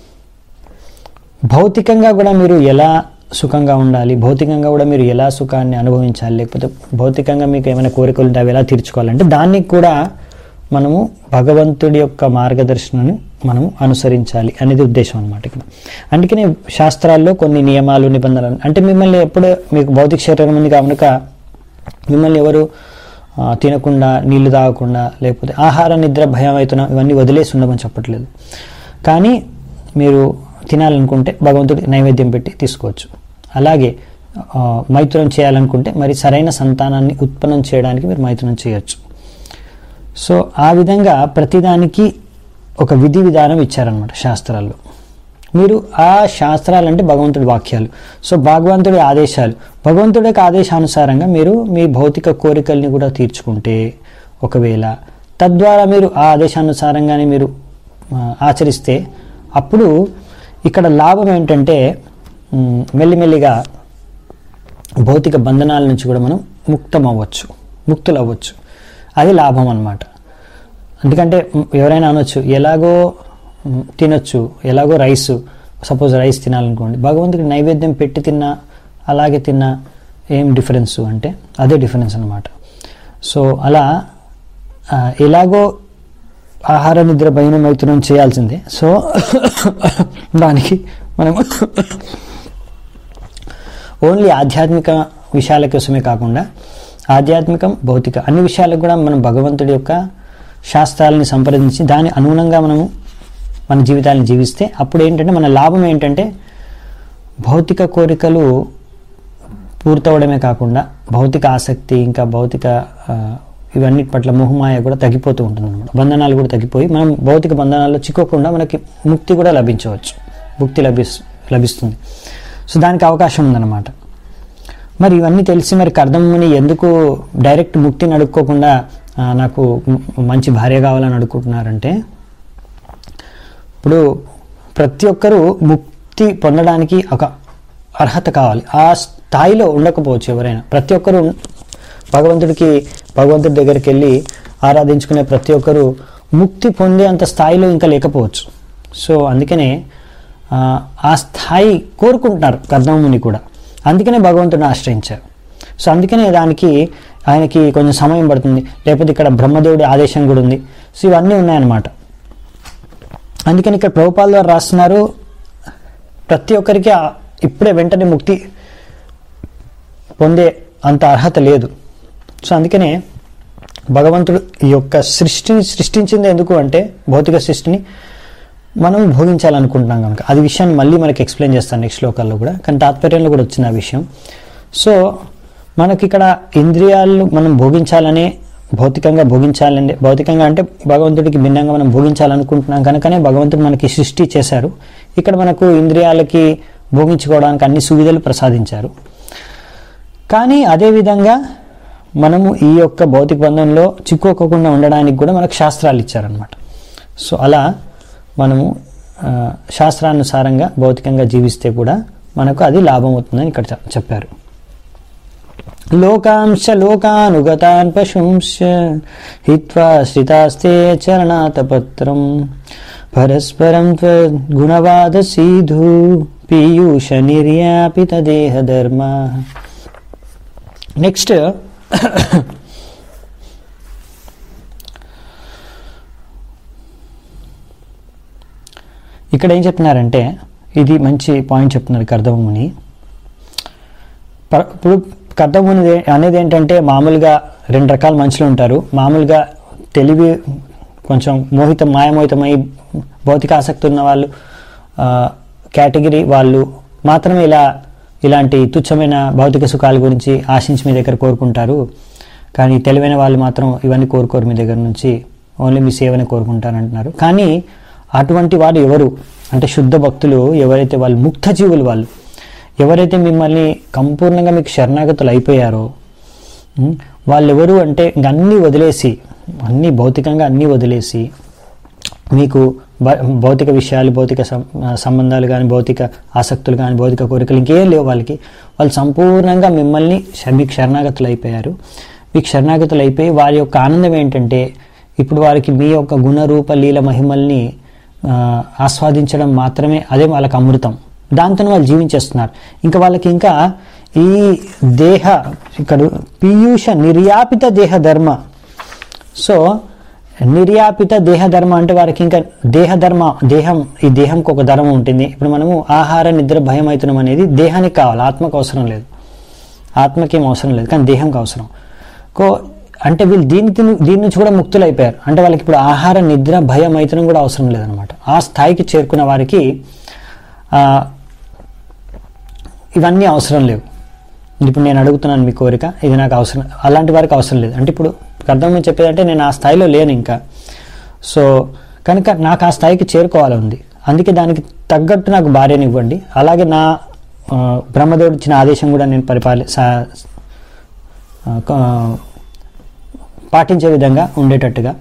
భౌతికంగా కూడా మీరు ఎలా సుఖంగా ఉండాలి భౌతికంగా కూడా మీరు ఎలా సుఖాన్ని అనుభవించాలి లేకపోతే భౌతికంగా మీకు ఏమైనా కోరికలు ఉంటే అవి ఎలా తీర్చుకోవాలంటే దానికి కూడా మనము భగవంతుడి యొక్క మార్గదర్శనాన్ని మనము అనుసరించాలి అనేది ఉద్దేశం అనమాట ఇక్కడ అందుకనే శాస్త్రాల్లో కొన్ని నియమాలు నిబంధనలు అంటే మిమ్మల్ని ఎప్పుడు మీకు భౌతిక శరీరం ఉంది కనుక మిమ్మల్ని ఎవరు ఆ, తినకుండా నీళ్లు తాగకుండా లేకపోతే ఆహార నిద్ర భయం అవుతున్నా ఇవన్నీ వదిలేసి ఉండమని చెప్పట్లేదు కానీ మీరు తినాలనుకుంటే భగవంతుడి నైవేద్యం పెట్టి తీసుకోవచ్చు అలాగే ఆ, మైథునం చేయాలనుకుంటే మరి సరైన సంతానాన్ని ఉత్పన్నం చేయడానికి మీరు మైథునం చేయొచ్చు సో ఆ విధంగా ప్రతిదానికి ఒక విధి విధానం ఇచ్చారనమాట శాస్త్రాల్లో మీరు ఆ శాస్త్రాలు అంటే భగవంతుడి వాక్యాలు సో భగవంతుడి ఆదేశాలు భగవంతుడి యొక్క ఆదేశానుసారంగా మీరు మీ భౌతిక కోరికల్ని కూడా తీర్చుకుంటే ఒకవేళ తద్వారా మీరు ఆ ఆదేశానుసారంగానే మీరు ఆ, ఆచరిస్తే అప్పుడు ఇక్కడ లాభం ఏంటంటే మ్, మెల్లిమెల్లిగా భౌతిక బంధనాల నుంచి కూడా మనం ముక్తం అవ్వచ్చు ముక్తులు అవ్వచ్చు అది లాభం అన్నమాట ఎందుకంటే మ్, ఎవరైనా అనొచ్చు ఎలాగో మ్, తినొచ్చు ఎలాగో రైస్ సపోజ్ రైస్ తినాలనుకోండి భగవంతుడికి నైవేద్యం పెట్టి తిన్నా అలాగే తిన్నా ఏం డిఫరెన్స్ అంటే అదే డిఫరెన్స్ అనమాట సో అలా ఆ, ఎలాగో ఆహార నిద్ర భయనం మైత్రం చేయాల్సిందే సో దానికి మనం ఓన్లీ ఆధ్యాత్మిక విషయాల కోసమే కాకుండా ఆధ్యాత్మికం భౌతిక అన్ని విషయాలకు కూడా మనం భగవంతుడి యొక్క శాస్త్రాలని సంప్రదించి దాని అనుగుణంగా మనము మన జీవితాలను జీవిస్తే అప్పుడు ఏంటంటే మన లాభం ఏంటంటే భౌతిక కోరికలు పూర్తవడమే కాకుండా భౌతిక ఆసక్తి ఇంకా భౌతిక ఆ, ఇవన్నిటి పట్ల మొహమాయ కూడా తగ్గిపోతూ ఉంటుంది అనమాట బంధనాలు కూడా తగ్గిపోయి మనం భౌతిక బంధనాల్లో చిక్కోకుండా మనకి ముక్తి కూడా లభించవచ్చు ముక్తి లభిస్ లభిస్తుంది సో దానికి అవకాశం ఉందన్నమాట మరి ఇవన్నీ తెలిసి మరి కర్దముని ఎందుకు డైరెక్ట్ ముక్తిని అడుక్కోకుండా ఆ, నాకు మ- మంచి భార్య కావాలని అడుగుతున్నారంటే ఇప్పుడు ప్రతి ఒక్కరూ ముక్తి పొందడానికి ఒక అర్హత కావాలి ఆ స్థాయిలో ఉండకపోవచ్చు ఎవరైనా ప్రతి ఒక్కరూ భగవంతుడికి భగవంతుడి దగ్గరికి వెళ్ళి ఆరాధించుకునే ప్రతి ఒక్కరూ ముక్తి పొందే అంత స్థాయిలో ఇంకా లేకపోవచ్చు సో అందుకనే ఆ, ఆ స్థాయి కోరుకుంటున్నారు కర్దముని కూడా అందుకనే భగవంతుడిని ఆశ్రయించారు సో అందుకనే దానికి ఆయనకి కొంచెం సమయం పడుతుంది లేకపోతే ఇక్కడ బ్రహ్మదేవుడి ఆదేశం కూడా ఉంది సో ఇవన్నీ ఉన్నాయన్నమాట అందుకని ఇక్కడ ప్రభుపాల్ గారు రాస్తున్నారు ప్రతి ఒక్కరికి ఆ- ఇప్పుడే వెంటనే ముక్తి పొందే అంత అర్హత లేదు సో అందుకనే భగవంతుడు ఈ యొక్క సృష్టిని సృష్టించింది ఎందుకు అంటే భౌతిక సృష్టిని మనం భోగించాలనుకుంటున్నాం కనుక అది విషయాన్ని మళ్ళీ మనకి ఎక్స్ప్లెయిన్ చేస్తాను నెక్స్ట్ శ్లోకాల్లో కూడా కానీ తాత్పర్యంలో కూడా వచ్చింది ఆ విషయం సో మనకి ఇక్కడ ఇంద్రియాలు మనం భోగించాలని భౌతికంగా భోగించాలంటే భౌతికంగా అంటే భగవంతుడికి భిన్నంగా మనం భోగించాలనుకుంటున్నాం కనుకనే భగవంతుడు మనకి సృష్టి చేశారు ఇక్కడ మనకు ఇంద్రియాలకి భోగించుకోవడానికి అన్ని సువిధలు ప్రసాదించారు కానీ అదేవిధంగా మనము ఈ యొక్క భౌతిక బంధంలో చిక్కుకోకుండా ఉండడానికి కూడా మనకు శాస్త్రాలు ఇచ్చారనమాట సో అలా మనము ఆ, శాస్త్రానుసారంగా భౌతికంగా జీవిస్తే కూడా మనకు అది లాభం అవుతుందని ఇక్కడ చెప్- చెప్పారు లోకాంశ లోకానుగతాన్ పశుంశ హిత్వా శ్రితాస్తే చరణాతపత్రం పరస్పరం గుణవాద సీధు పీయూష నిర్యాపిత దేహధర్మ నెక్స్ట్ ఇక్కడ ఏం చెప్తున్నారంటే ఇది మంచి పాయింట్ చెప్తున్నారు కర్దముని ప- ఇప్పుడు కర్దముని ఏ- అనేది ఏంటంటే మామూలుగా రెండు రకాల మనుషులు ఉంటారు మామూలుగా తెలివి కొంచెం మోహితం మాయమోహితమై భౌతిక ఆసక్తి ఉన్న వాళ్ళు ఆ, కేటగిరీ వాళ్ళు మాత్రమే ఇలా ఇలాంటి తుచ్చమైన భౌతిక సుఖాల గురించి ఆశించి మీ దగ్గర కోరుకుంటారు కానీ తెలివైన వాళ్ళు మాత్రం ఇవన్నీ కోరుకోరు మీ దగ్గర నుంచి ఓన్లీ మీ సేవని కోరుకుంటారు అంటున్నారు కానీ అటువంటి వారు ఎవరు అంటే శుద్ధ భక్తులు ఎవరైతే వాళ్ళు ముక్త జీవులు వాళ్ళు ఎవరైతే మిమ్మల్ని సంపూర్ణంగా మీకు శరణాగతులు అయిపోయారో ఉం, వాళ్ళు ఎవరు అంటే ఇంక అన్నీ వదిలేసి అన్నీ భౌతికంగా అన్నీ వదిలేసి మీకు భ- భౌతిక విషయాలు భౌతిక సం- ఆ, సంబంధాలు కానీ భౌతిక ఆసక్తులు కానీ భౌతిక కోరికలు ఇంకేం లేవు వాళ్ళకి వాళ్ళు సంపూర్ణంగా మిమ్మల్ని శ- మీకు శరణాగతులు అయిపోయారు మీకు శరణాగతులు అయిపోయి వారి యొక్క ఆనందం ఏంటంటే ఇప్పుడు వారికి మీ యొక్క గుణరూప లీల మహిమల్ని ఆ, ఆస్వాదించడం మాత్రమే అదే వాళ్ళకి అమృతం దాంతో వాళ్ళు జీవించేస్తున్నారు ఇంకా వాళ్ళకి ఇంకా ఈ దేహ ఇక్కడ పీయూష నిర్యాపిత దేహ ధర్మ సో నిర్యాపిత దేహ ధర్మ అంటే వారికి ఇంకా దేహ ధర్మ దేహం ఈ దేహంకి ఒక ధర్మం ఉంటుంది ఇప్పుడు మనము ఆహార నిద్ర భయం అవుతున్నాం అనేది దేహానికి కావాలి ఆత్మకు అవసరం లేదు ఆత్మకి ఏం అవసరం లేదు కానీ దేహంకి అవసరం కో అంటే వీళ్ళు దీని తిని- దీని నుంచి కూడా ముక్తులు అయిపోయారు అంటే వాళ్ళకి ఇప్పుడు ఆహార నిద్ర భయం అయితనం కూడా అవసరం లేదనమాట ఆ స్థాయికి చేరుకున్న వారికి ఆ, ఇవన్నీ అవసరం లేవు ఇప్పుడు నేను అడుగుతున్నాను మీ కోరిక ఇది నాకు అవసరం అలాంటి వారికి అవసరం లేదు అంటే ఇప్పుడు అర్థం చెప్పేదంటే నేను ఆ స్థాయిలో లేను ఇంకా సో కనుక నాకు ఆ స్థాయికి చేరుకోవాలని ఉంది అందుకే దానికి తగ్గట్టు నాకు భార్యని ఇవ్వండి అలాగే నా ఆ, బ్రహ్మదేవుడు ఇచ్చిన ఆదేశం కూడా నేను పరిపాలి సా- ఆ, క- పాటించే విధంగా ఉండేటట్టుగా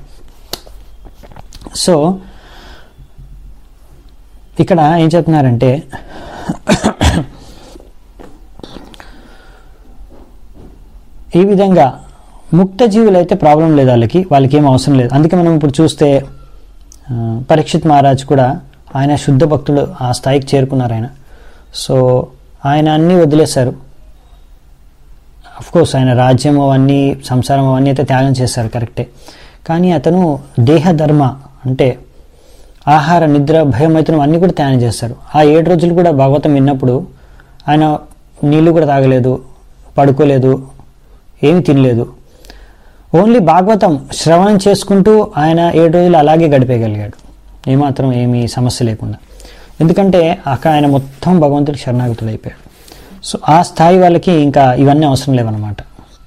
సో ఇక్కడ ఏం చెప్తున్నారంటే ఈ విధంగా ముక్త జీవులు అయితే ప్రాబ్లం లేదు వాళ్ళకి వాళ్ళకి ఏం అవసరం లేదు అందుకే మనం ఇప్పుడు చూస్తే ఆ, పరీక్షిత్ మహారాజ్ కూడా ఆయన శుద్ధ భక్తుడు ఆ స్థాయికి చేరుకున్నారు ఆయన సో ఆయన అన్నీ వదిలేశారు కోర్స్ ఆయన రాజ్యం అవన్నీ సంసారం అవన్నీ అయితే త్యాగం చేశారు కరెక్టే కానీ అతను దేహధర్మ అంటే ఆహార నిద్ర భయమైతనం అన్నీ కూడా త్యాగం చేస్తారు ఆ ఏడు రోజులు కూడా భాగవతం విన్నప్పుడు ఆయన నీళ్లు కూడా తాగలేదు పడుకోలేదు ఏమి తినలేదు ఓన్లీ భాగవతం శ్రవణం చేసుకుంటూ ఆయన ఏడు రోజులు అలాగే గడిపేయగలిగాడు ఏమాత్రం ఏమీ సమస్య లేకుండా ఎందుకంటే అక్కడ ఆయన మొత్తం భగవంతుడికి శరణాగతుడు అయిపోయాడు సో ఆ స్థాయి వాళ్ళకి ఇంకా ఇవన్నీ అవసరం లేవన్నమాట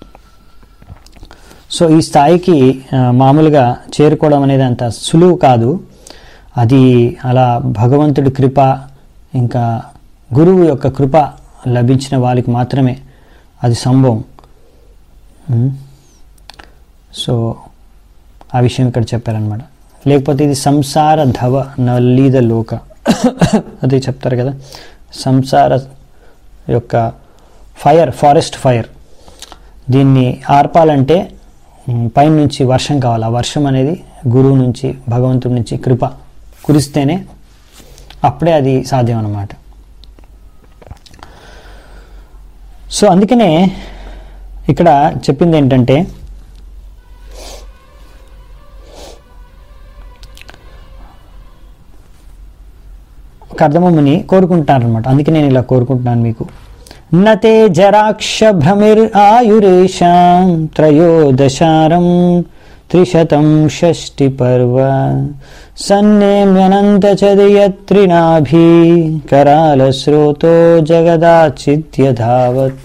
సో ఈ స్థాయికి ఆ, మామూలుగా చేరుకోవడం అనేది అంత సులువు కాదు అది అలా భగవంతుడి కృప ఇంకా గురువు యొక్క కృప లభించిన వాళ్ళకి మాత్రమే అది సంభవం ఉమ్. సో ఆ విషయం ఇక్కడ చెప్పారనమాట లేకపోతే ఇది సంసార ధవ నల్లీద లోక అదే చెప్తారు కదా సంసార యొక్క ఫైర్ ఫారెస్ట్ ఫైర్ దీన్ని ఆర్పాలంటే ఉమ్, పైనుంచి వర్షం కావాలి ఆ వర్షం అనేది గురువు నుంచి భగవంతుడి నుంచి కృప కురిస్తేనే అప్పుడే అది సాధ్యం అన్నమాట సో అందుకనే ఇక్కడ చెప్పింది ఏంటంటే కర్దమముని కోరుకుంటున్నారనమాట అందుకే నేను ఇలా కోరుకుంటున్నాను మీకు నతే జరాక్ష భ్రమిర్ ఆయురేషాం త్రయోదశారం త్రిశతం షష్టి పర్వ సన్నేమ్యనంత చదియత్రినాభి కరాల స్రోతో జగదాచిత్యధావత్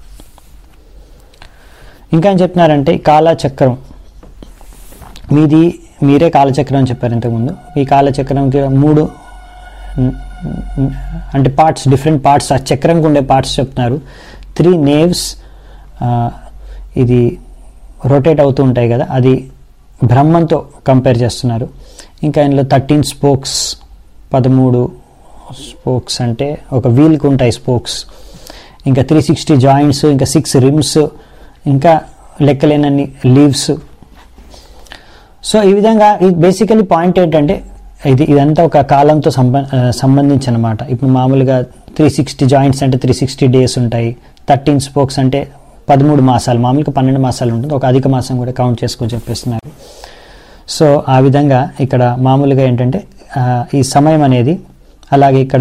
ఇంకా ఏం చెప్తున్నారంటే ఈ కాలచక్రం మీది మీరే కాలచక్రం అని చెప్పారు ఇంతకుముందు ఈ కాలచక్రంకి మూడు న్- న్- అంటే పార్ట్స్ డిఫరెంట్ పార్ట్స్ ఆ చక్రంకి ఉండే పార్ట్స్ చెప్తున్నారు త్రీ నేవ్స్ ఇది రొటేట్ అవుతూ ఉంటాయి కదా అది బ్రహ్మంతో కంపేర్ చేస్తున్నారు ఇంకా ఇందులో థర్టీన్ స్పోక్స్ పదమూడు స్పోక్స్ అంటే ఒక వీల్కి ఉంటాయి స్పోక్స్ ఇంకా త్రీ సిక్స్టీ జాయింట్స్ ఇంకా సిక్స్ రిమ్స్ ఇంకా లెక్కలేనన్ని లీవ్స్ సో ఈ విధంగా ఈ బేసికలీ పాయింట్ ఏంటంటే ఇది ఇదంతా ఒక కాలంతో సంబ సంబంధించి అనమాట ఇప్పుడు మామూలుగా త్రీ సిక్స్టీ జాయింట్స్ అంటే త్రీ సిక్స్టీ డేస్ ఉంటాయి థర్టీన్ స్పోక్స్ అంటే పదమూడు మాసాలు మామూలుగా పన్నెండు మాసాలు ఉంటుంది ఒక అధిక మాసం కూడా కౌంట్ చేసుకొని చెప్పేస్తున్నారు సో ఆ విధంగా ఇక్కడ మామూలుగా ఏంటంటే ఆ, ఈ సమయం అనేది అలాగే ఇక్కడ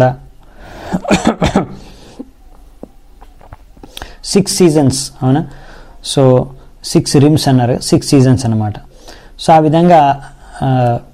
సిక్స్ సీజన్స్ అవునా సో సిక్స్ రిమ్స్ అన్నారు సిక్స్ సీజన్స్ అన్నమాట సో ఆ విధంగా ఆ,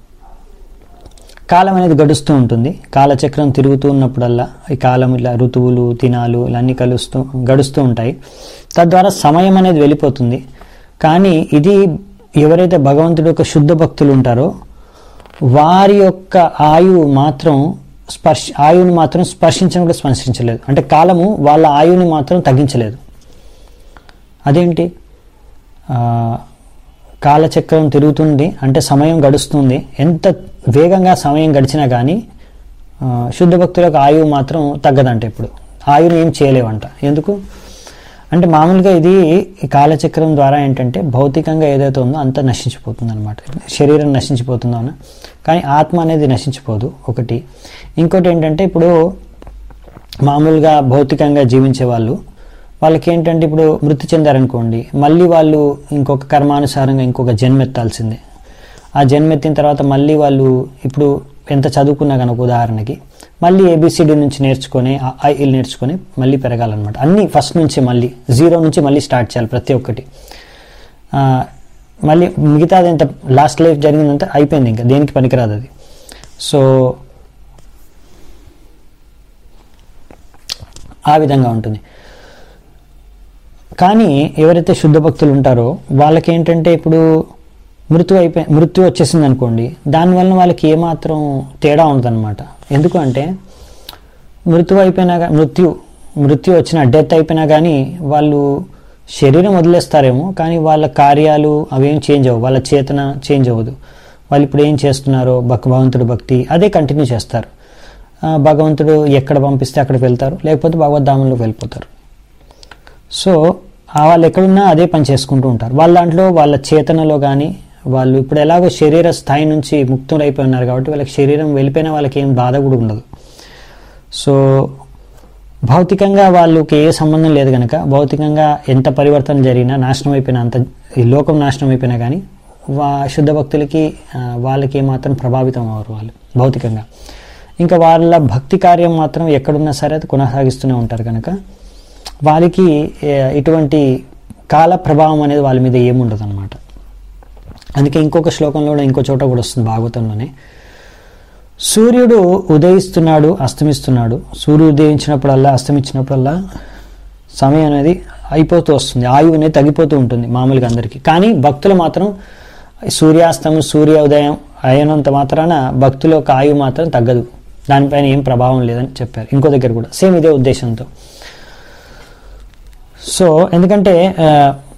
కాలం అనేది గడుస్తూ ఉంటుంది కాలచక్రం తిరుగుతూ ఉన్నప్పుడల్లా ఈ కాలం ఇలా ఋతువులు తినాలు ఇలా అన్నీ కలుస్తూ గడుస్తూ ఉంటాయి తద్వారా సమయం అనేది వెళ్ళిపోతుంది కానీ ఇది ఎవరైతే భగవంతుడి యొక్క శుద్ధ భక్తులు ఉంటారో వారి యొక్క ఆయువు మాత్రం స్పర్శ ఆయువుని మాత్రం స్పర్శించడం కూడా స్పర్శించలేదు అంటే కాలము వాళ్ళ ఆయువుని మాత్రం తగ్గించలేదు అదేంటి ఆ, కాలచక్రం తిరుగుతుంది అంటే సమయం గడుస్తుంది ఎంత వేగంగా సమయం గడిచినా కానీ ఆ, శుద్ధ భక్తులకు ఆయువు మాత్రం తగ్గదంట ఇప్పుడు ఆయువుని ఏం చేయలేవంట ఎందుకు అంటే మామూలుగా ఇది ఈ కాలచక్రం ద్వారా ఏంటంటే భౌతికంగా ఏదైతే ఉందో అంతా నశించిపోతుంది అనమాట శరీరం నశించిపోతుందో అన్న కానీ ఆత్మ అనేది నశించిపోదు ఒకటి ఇంకోటి ఏంటంటే ఇప్పుడు మామూలుగా భౌతికంగా జీవించే వాళ్ళు వాళ్ళకి ఏంటంటే ఇప్పుడు మృతి చెందారనుకోండి మళ్ళీ వాళ్ళు ఇంకొక కర్మానుసారంగా ఇంకొక జన్మ ఎత్తాల్సిందే ఆ జన్మ ఎత్తిన తర్వాత మళ్ళీ వాళ్ళు ఇప్పుడు ఎంత చదువుకున్నా కనుక ఉదాహరణకి మళ్ళీ ఏబిసిడి నుంచి నేర్చుకొని ఐ నేర్చుకొని మళ్ళీ పెరగాలన్నమాట అన్నీ ఫస్ట్ నుంచి మళ్ళీ జీరో నుంచి మళ్ళీ స్టార్ట్ చేయాలి ప్రతి ఒక్కటి ఆ, మళ్ళీ మిగతాది ఎంత లాస్ట్ లైఫ్ జరిగిందంతా అయిపోయింది ఇంకా దేనికి పనికిరాదు అది సో ఆ విధంగా ఉంటుంది కానీ ఎవరైతే శుద్ధ భక్తులు ఉంటారో వాళ్ళకి ఏంటంటే ఇప్పుడు మృత్యు అయిపోయి మృత్యు వచ్చేసింది అనుకోండి దానివల్ల వాళ్ళకి ఏమాత్రం తేడా ఉండదన్నమాట ఎందుకు అంటే మృత్యు అయిపోయినా గా- మృత్యు మృత్యు వచ్చిన డెత్ అయిపోయినా కానీ వాళ్ళు శరీరం వదిలేస్తారేమో కానీ వాళ్ళ కార్యాలు అవేం చేంజ్ అవ్వవు వాళ్ళ చేతన చేంజ్ అవ్వదు వాళ్ళు ఇప్పుడు ఏం చేస్తున్నారో భక్ భగవంతుడు భక్తి అదే కంటిన్యూ చేస్తారు ఆ, భగవంతుడు ఎక్కడ పంపిస్తే అక్కడికి వెళ్తారు లేకపోతే భగవద్ధామంలోకి వెళ్ళిపోతారు సో ఆ వాళ్ళు ఎక్కడున్నా అదే పని చేసుకుంటూ ఉంటారు వాళ్ళ దాంట్లో వాళ్ళ చేతనలో కానీ వాళ్ళు ఇప్పుడు ఎలాగో శరీర స్థాయి నుంచి ముక్తులు అయిపోయి ఉన్నారు కాబట్టి వాళ్ళకి శరీరం వెళ్ళిపోయినా వాళ్ళకి ఏం బాధ కూడా ఉండదు సో భౌతికంగా వాళ్ళకి ఏ సంబంధం లేదు కనుక భౌతికంగా ఎంత పరివర్తన జరిగినా నాశనం అయిపోయినా అంత ఈ లోకం నాశనం అయిపోయినా కానీ వా శుద్ధ భక్తులకి ఆ, వాళ్ళకి ఏమాత్రం ప్రభావితం అవ్వరు వాళ్ళు భౌతికంగా ఇంకా వాళ్ళ భక్తి కార్యం మాత్రం ఎక్కడున్నా సరే అది కొనసాగిస్తూనే ఉంటారు కనుక వాళ్ళకి ఏ, ఇటువంటి కాల ప్రభావం అనేది వాళ్ళ మీద ఏముండదు అనమాట అందుకే ఇంకొక శ్లోకంలో కూడా ఇంకో చోట కూడా వస్తుంది భాగవతంలోనే సూర్యుడు ఉదయిస్తున్నాడు అస్తమిస్తున్నాడు సూర్యుడు ఉదయించినప్పుడల్లా అస్తమించినప్పుడల్లా సమయం అనేది అయిపోతూ వస్తుంది ఆయువు అనేది తగ్గిపోతూ ఉంటుంది మామూలుగా అందరికీ కానీ భక్తులు మాత్రం సూర్యాస్తమం సూర్య ఉదయం అయినంత మాత్రాన భక్తుల యొక్క ఆయువు మాత్రం తగ్గదు దానిపైన ఏం ప్రభావం లేదని చెప్పారు ఇంకో దగ్గర కూడా సేమ్ ఇదే ఉద్దేశంతో సో ఎందుకంటే ఆ,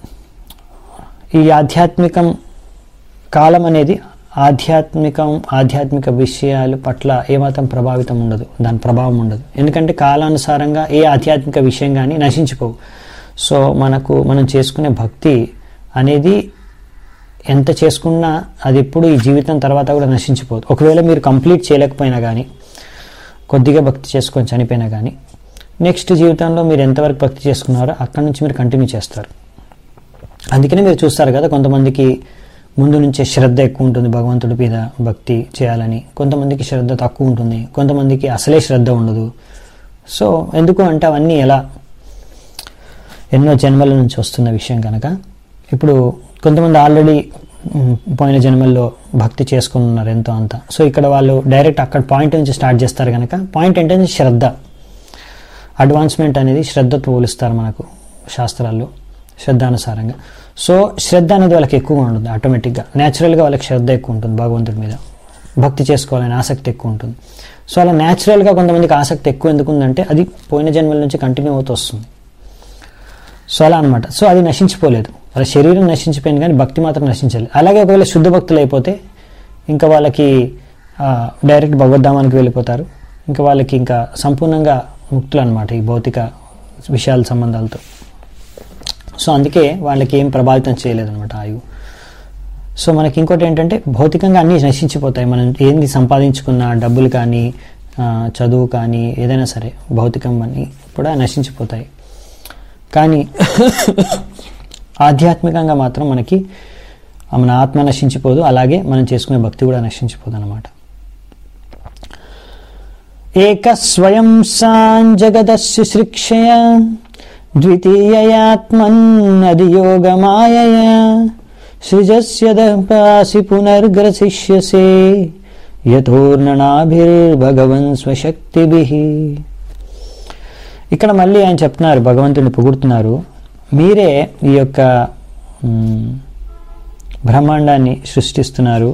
ఈ ఆధ్యాత్మికం కాలం అనేది ఆధ్యాత్మికం ఆధ్యాత్మిక విషయాల పట్ల ఏమాత్రం ప్రభావితం ఉండదు దాని ప్రభావం ఉండదు ఎందుకంటే కాలానుసారంగా ఏ ఆధ్యాత్మిక విషయం కానీ నశించిపోవు సో మనకు మనం చేసుకునే భక్తి అనేది ఎంత చేసుకున్నా అది ఎప్పుడు ఈ జీవితం తర్వాత కూడా నశించిపోదు ఒకవేళ మీరు కంప్లీట్ చేయలేకపోయినా కానీ కొద్దిగా భక్తి చేసుకొని చనిపోయినా కానీ నెక్స్ట్ జీవితంలో మీరు ఎంతవరకు భక్తి చేసుకున్నారో అక్కడి నుంచి మీరు కంటిన్యూ చేస్తారు అందుకనే మీరు చూస్తారు కదా కొంతమందికి ముందు నుంచే శ్రద్ధ ఎక్కువ ఉంటుంది భగవంతుడి మీద భక్తి చేయాలని కొంతమందికి శ్రద్ధ తక్కువ ఉంటుంది కొంతమందికి అసలే శ్రద్ధ ఉండదు సో ఎందుకు అంటే అవన్నీ ఎలా ఎన్నో జన్మల నుంచి వస్తున్న విషయం కనుక ఇప్పుడు కొంతమంది ఆల్రెడీ మ్, పోయిన జన్మల్లో భక్తి చేసుకుని ఉన్నారు ఎంతో అంత సో ఇక్కడ వాళ్ళు డైరెక్ట్ అక్కడ పాయింట్ నుంచి స్టార్ట్ చేస్తారు కనుక పాయింట్ ఏంటంటే శ్రద్ధ అడ్వాన్స్మెంట్ అనేది శ్రద్ధతో పోలుస్తారు మనకు శాస్త్రాల్లో శ్రద్ధానుసారంగా సో శ్రద్ధ అనేది వాళ్ళకి ఎక్కువగా ఉంటుంది ఆటోమేటిక్గా న్యాచురల్గా వాళ్ళకి శ్రద్ధ ఎక్కువ ఉంటుంది భగవంతుడి మీద భక్తి చేసుకోవాలని ఆసక్తి ఎక్కువ ఉంటుంది సో అలా న్యాచురల్గా కొంతమందికి ఆసక్తి ఎక్కువ ఎందుకు ఉందంటే అది పోయిన జన్మల నుంచి కంటిన్యూ అవుతూ వస్తుంది సో అలా అనమాట సో అది నశించిపోలేదు వాళ్ళ శరీరం నశించిపోయింది కానీ భక్తి మాత్రం నశించలేదు అలాగే ఒకవేళ శుద్ధ భక్తులు అయిపోతే ఇంకా వాళ్ళకి ఆ, డైరెక్ట్ భగవద్ధామానికి వెళ్ళిపోతారు ఇంకా వాళ్ళకి ఇంకా సంపూర్ణంగా ముక్తులు అనమాట ఈ భౌతిక విషయాల సంబంధాలతో సో అందుకే వాళ్ళకి ఏం ప్రభావితం చేయలేదన్నమాట ఆయువు సో మనకి ఇంకోటి ఏంటంటే భౌతికంగా అన్నీ నశించిపోతాయి మనం ఏంది సంపాదించుకున్న డబ్బులు కానీ ఆ, చదువు కానీ ఏదైనా సరే భౌతికం అన్నీ కూడా నశించిపోతాయి కానీ ఆధ్యాత్మికంగా మాత్రం మనకి మన ఆత్మ నశించిపోదు అలాగే మనం చేసుకునే భక్తి కూడా నశించిపోదు అనమాట ఏక స్వయం సాంజగదస్సు శిక్షయ ద్వితీయయాత్మన్నదియోగమాయయ సృజస్య దపాసి పునర్గ్రసిష్యసే యథోర్ణనాభిర్భగవన్ స్వశక్తిభిః ఇక్కడ మళ్ళీ ఆయన చెప్తున్నారు భగవంతుడిని పొగుడుతున్నారు మీరే ఈ యొక్క మ్, బ్రహ్మాండాన్ని సృష్టిస్తున్నారు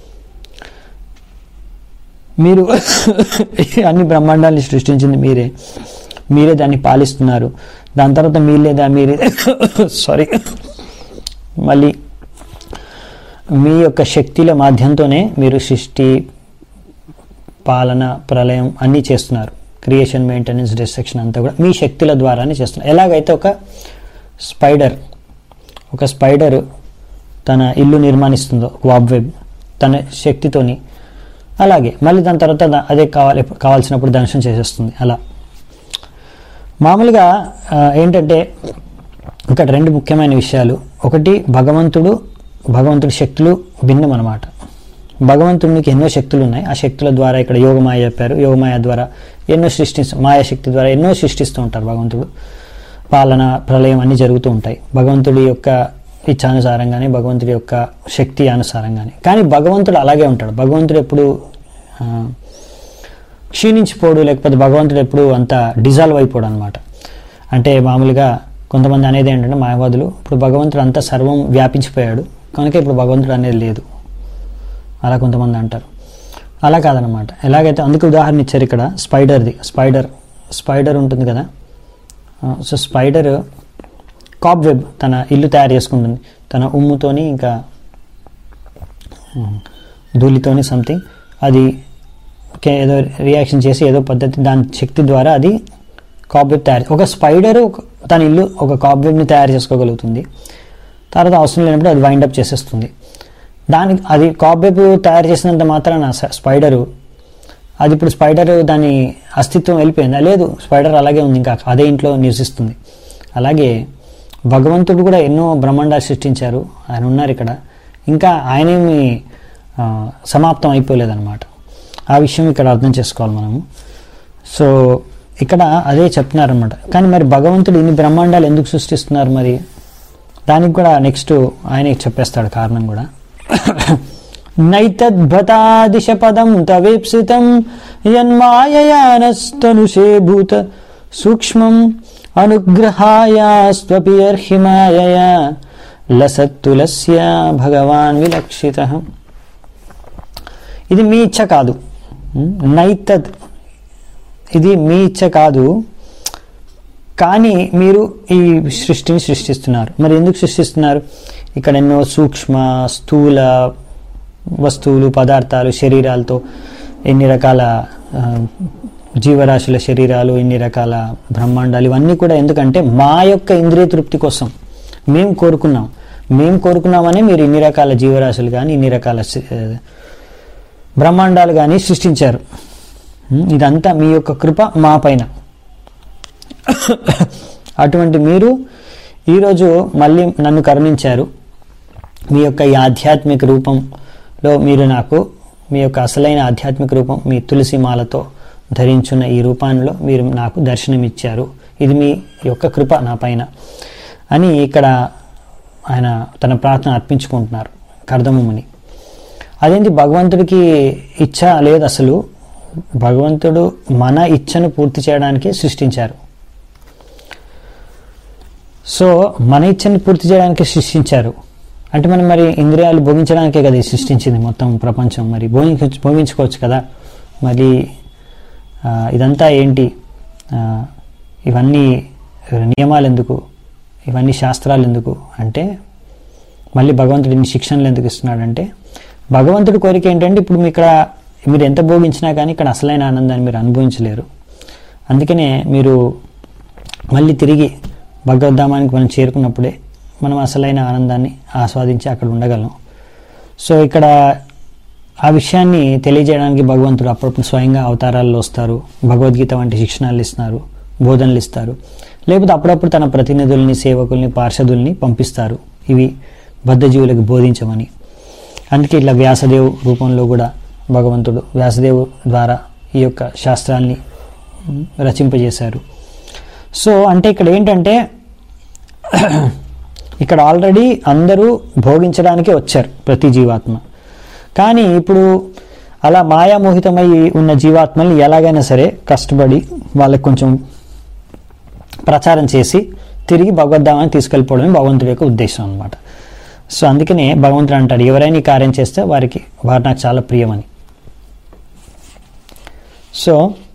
మీరు అన్ని బ్రహ్మాండాన్ని సృష్టించింది మీరే మీరే దాన్ని పాలిస్తున్నారు దాని తర్వాత మీరే దా మీరే సారీ మళ్ళీ మీ యొక్క శక్తిల మాధ్యంతోనే మీరు సృష్టి పాలన ప్రళయం అన్నీ చేస్తున్నారు క్రియేషన్ మెయింటెనెన్స్ డిస్ట్రక్షన్ అంతా కూడా మీ శక్తుల ద్వారానే చేస్తున్నారు ఎలాగైతే ఒక స్పైడర్ ఒక స్పైడర్ తన ఇల్లు నిర్మాణిస్తుందో వాబ్ వెబ్ తన శక్తితోని అలాగే మళ్ళీ దాని తర్వాత దా- అదే కావాలి కావాల్సినప్పుడు దర్శనం చేసేస్తుంది అలా మామూలుగా ఆ, ఏంటంటే ఇక్కడ రెండు ముఖ్యమైన విషయాలు ఒకటి భగవంతుడు భగవంతుడి శక్తులు భిన్నం అనమాట భగవంతునికి ఎన్నో శక్తులు ఉన్నాయి ఆ శక్తుల ద్వారా ఇక్కడ యోగమాయ చెప్పారు యోగమాయ ద్వారా ఎన్నో సృష్టిస్తూ మాయాశక్తి ద్వారా ఎన్నో సృష్టిస్తూ ఉంటారు భగవంతుడు పాలన ప్రళయం అన్నీ జరుగుతూ ఉంటాయి భగవంతుడి యొక్క ఇచ్ఛానుసారంగానే భగవంతుడి యొక్క శక్తి అనుసారంగానే కానీ భగవంతుడు అలాగే ఉంటాడు భగవంతుడు ఎప్పుడు ఆ, క్షీణించిపోడు లేకపోతే భగవంతుడు ఎప్పుడు అంత డిజాల్వ్ అయిపోడు అనమాట అంటే మామూలుగా కొంతమంది అనేది ఏంటంటే మాయవాదులు ఇప్పుడు భగవంతుడు అంతా సర్వం వ్యాపించిపోయాడు కనుక ఇప్పుడు భగవంతుడు అనేది లేదు అలా కొంతమంది అంటారు అలా కాదనమాట ఎలాగైతే అందుకు ఉదాహరణ ఇచ్చారు ఇక్కడ స్పైడర్ది స్పైడర్ స్పైడర్ ఉంటుంది కదా ఆ, సో స్పైడర్ కాప్ వెబ్ తన ఇల్లు తయారు చేసుకుంటుంది తన ఉమ్ముతోని ఇంకా ఉమ్, ధూళితోని సంథింగ్ అది కే- ఏదో రియాక్షన్ చేసి ఏదో పద్ధతి దాని శక్తి ద్వారా అది కాప్ వెబ్ తయారు ఒక స్పైడర్ తన ఇల్లు ఒక కాప్ వెబ్ని తయారు చేసుకోగలుగుతుంది తర్వాత అవసరం లేనప్పుడు అది వైండ్ అప్ చేసేస్తుంది దానికి అది కాప్ వెబ్ తయారు చేసినంత మాత్రాన స- స్పైడరు అది ఇప్పుడు స్పైడర్ దాని అస్తిత్వం వెళ్ళిపోయిందా లేదు స్పైడర్ అలాగే ఉంది ఇంకా అదే ఇంట్లో నివసిస్తుంది అలాగే భగవంతుడు కూడా ఎన్నో బ్రహ్మాండాలు సృష్టించారు ఆయన ఉన్నారు ఇక్కడ ఇంకా ఆయనేమి ఆ, సమాప్తం అయిపోలేదన్నమాట ఆ విషయం ఇక్కడ అర్థం చేసుకోవాలి మనము సో ఇక్కడ అదే చెప్తున్నారనమాట కానీ మరి భగవంతుడు ఇన్ని బ్రహ్మాండాలు ఎందుకు సృష్టిస్తున్నారు మరి దానికి కూడా నెక్స్ట్ ఆయనే చెప్పేస్తాడు కారణం కూడా నైతద్భతాదిశ పదం తవేప్సితం యన్మాయయానస్తనుషే భూత సూక్ష్మం అనుగ్రహాయాస్త్వపి అర్హిమాయయా లసత్తులస్య భగవాన్ విలక్షిత ఇది మీ ఇచ్చ కాదు నైతద్ ఇది మీ ఇచ్చ కాదు కానీ మీరు ఈ సృష్టిని సృష్టిస్తున్నారు మరి ఎందుకు సృష్టిస్తున్నారు ఇక్కడ ఎన్నో సూక్ష్మ స్థూల వస్తువులు పదార్థాలు శరీరాలతో ఎన్ని రకాల ఆ, జీవరాశుల శరీరాలు ఎన్ని రకాల బ్రహ్మాండాలు ఇవన్నీ కూడా ఎందుకంటే మా యొక్క ఇంద్రియ తృప్తి కోసం మేము కోరుకున్నాం మేము కోరుకున్నామని మీరు ఇన్ని రకాల జీవరాశులు కానీ ఇన్ని రకాల శ- ఆ, బ్రహ్మాండాలు కానీ సృష్టించారు ఉం, ఇదంతా మీ యొక్క కృప మా పైన అటువంటి మీరు ఈరోజు మళ్ళీ నన్ను కరుణించారు మీ యొక్క ఈ ఆధ్యాత్మిక రూపంలో మీరు నాకు మీ యొక్క అసలైన ఆధ్యాత్మిక రూపం మీ తులసి మాలతో ధరించున్న ఈ రూపాల్లో మీరు నాకు దర్శనమిచ్చారు ఇది మీ యొక్క కృప నా పైన అని ఇక్కడ ఆయన తన ప్రార్థన అర్పించుకుంటున్నారు కర్దముని అదేంటి భగవంతుడికి ఇచ్చ లేదు అసలు భగవంతుడు మన ఇచ్చను పూర్తి చేయడానికి సృష్టించారు సో మన ఇచ్చని పూర్తి చేయడానికి సృష్టించారు అంటే మనం మరి ఇంద్రియాలు భోగించడానికే కదా ఇది సృష్టించింది మొత్తం ప్రపంచం మరి భోగించ భోగించుకోవచ్చు కదా మరి ఆ, ఇదంతా ఏంటి ఆ, ఇవన్నీ నియమాలు ఎందుకు ఇవన్నీ శాస్త్రాలు ఎందుకు అంటే మళ్ళీ భగవంతుడు ఇన్ని శిక్షణలు ఎందుకు ఇస్తున్నాడంటే భగవంతుడి కోరిక ఏంటంటే ఇప్పుడు మీ ఇక్కడ మీరు ఎంత భోగించినా కానీ ఇక్కడ అసలైన ఆనందాన్ని మీరు అనుభవించలేరు అందుకనే మీరు మళ్ళీ తిరిగి భగవద్ధామానికి మనం చేరుకున్నప్పుడే మనం అసలైన ఆనందాన్ని ఆస్వాదించి అక్కడ ఉండగలం సో ఇక్కడ ఆ విషయాన్ని తెలియజేయడానికి భగవంతుడు అప్పుడప్పుడు స్వయంగా అవతారాల్లో వస్తారు భగవద్గీత వంటి శిక్షణాలు ఇస్తున్నారు బోధనలు ఇస్తారు లేకపోతే అప్పుడప్పుడు తన ప్రతినిధుల్ని సేవకుల్ని పార్షదుల్ని పంపిస్తారు ఇవి బద్ధజీవులకు బోధించమని అందుకే ఇట్లా వ్యాసదేవ్ రూపంలో కూడా భగవంతుడు వ్యాసదేవ్ ద్వారా ఈ యొక్క శాస్త్రాల్ని ఉమ్, రచింపజేశారు సో అంటే ఇక్కడ ఏంటంటే ఇక్కడ ఆల్రెడీ అందరూ భోగించడానికి వచ్చారు ప్రతి జీవాత్మ కానీ ఇప్పుడు అలా మాయామోహితమై ఉన్న జీవాత్మల్ని ఎలాగైనా సరే కష్టపడి వాళ్ళకి కొంచెం ప్రచారం చేసి తిరిగి భగవద్ధామాన్ని తీసుకెళ్ళిపోవడమే భగవంతుడి యొక్క ఉద్దేశం అనమాట సో అందుకనే భగవంతుడు అంటాడు ఎవరైనా ఈ కార్యం చేస్తే వారికి వారు నాకు చాలా ప్రియమని సో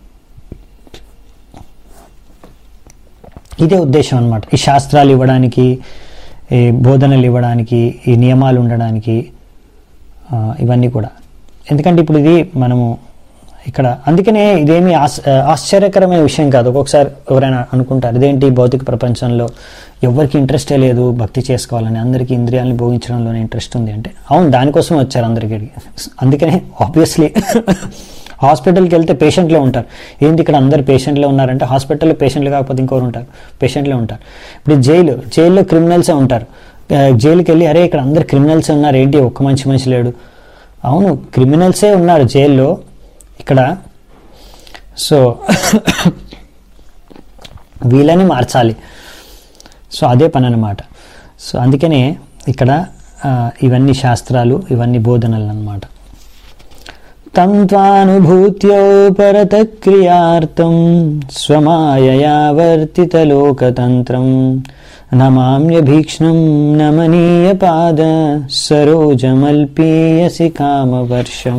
ఇదే ఉద్దేశం అనమాట ఈ శాస్త్రాలు ఇవ్వడానికి ఈ బోధనలు ఇవ్వడానికి ఈ నియమాలు ఉండడానికి ఆ, ఇవన్నీ కూడా ఎందుకంటే ఇప్పుడు ఇది మనము ఇక్కడ అందుకనే ఇదేమి ఆశ ఆశ్చర్యకరమైన విషయం కాదు ఒక్కొక్కసారి ఎవరైనా అనుకుంటారు ఇదేంటి భౌతిక ప్రపంచంలో ఎవరికి ఇంట్రెస్టే లేదు భక్తి చేసుకోవాలని అందరికీ ఇంద్రియాలను భోగించడంలోనే ఇంట్రెస్ట్ ఉంది అంటే అవును దానికోసం వచ్చారు అందరికీ అందుకనే ఆబ్వియస్లీ హాస్పిటల్కి వెళ్తే పేషెంట్లే ఉంటారు ఏంటి ఇక్కడ అందరు పేషెంట్లే ఉన్నారంటే హాస్పిటల్లో పేషెంట్లు కాకపోతే ఇంకోరు ఉంటారు పేషెంట్లే ఉంటారు ఇప్పుడు జైలు జైల్లో క్రిమినల్సే ఉంటారు ఆ, జైలుకి వెళ్ళి అరే ఇక్కడ అందరు క్రిమినల్సే ఉన్నారు ఏంటి ఒక్క మంచి మనిషి లేడు అవును క్రిమినల్సే ఉన్నారు జైల్లో ఇక్కడ సో వీళ్ళని మార్చాలి సో అదే పని అనమాట సో అందుకనే ఇక్కడ ఆ, ఇవన్నీ శాస్త్రాలు ఇవన్నీ బోధనలు అన్నమాట తం త్వానుభూత్యో పరతక్రియార్థం స్వమాయయా వర్తితలోకతంత్రం నమామ్యభీక్ష్ణం నమనీయ పాద సరోజమల్పీయసి కామవర్షం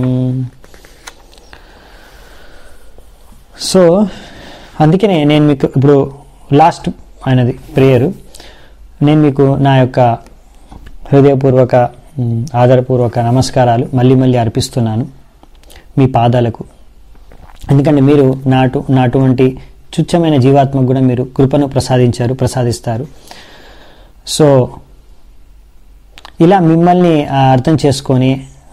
సో అందుకనే నేను మీకు ఇప్పుడు లాస్ట్ అయినది ప్రేయరు నేను మీకు నా యొక్క హృదయపూర్వక మ్, ఆదరపూర్వక నమస్కారాలు మళ్ళీ మళ్ళీ అర్పిస్తున్నాను మీ పాదాలకు ఎందుకంటే మీరు నాటు నాటువంటి తుచ్చమైన జీవాత్మకు కూడా మీరు కృపను ప్రసాదించారు ప్రసాదిస్తారు సో ఇలా మిమ్మల్ని ఆ, అర్థం చేసుకొని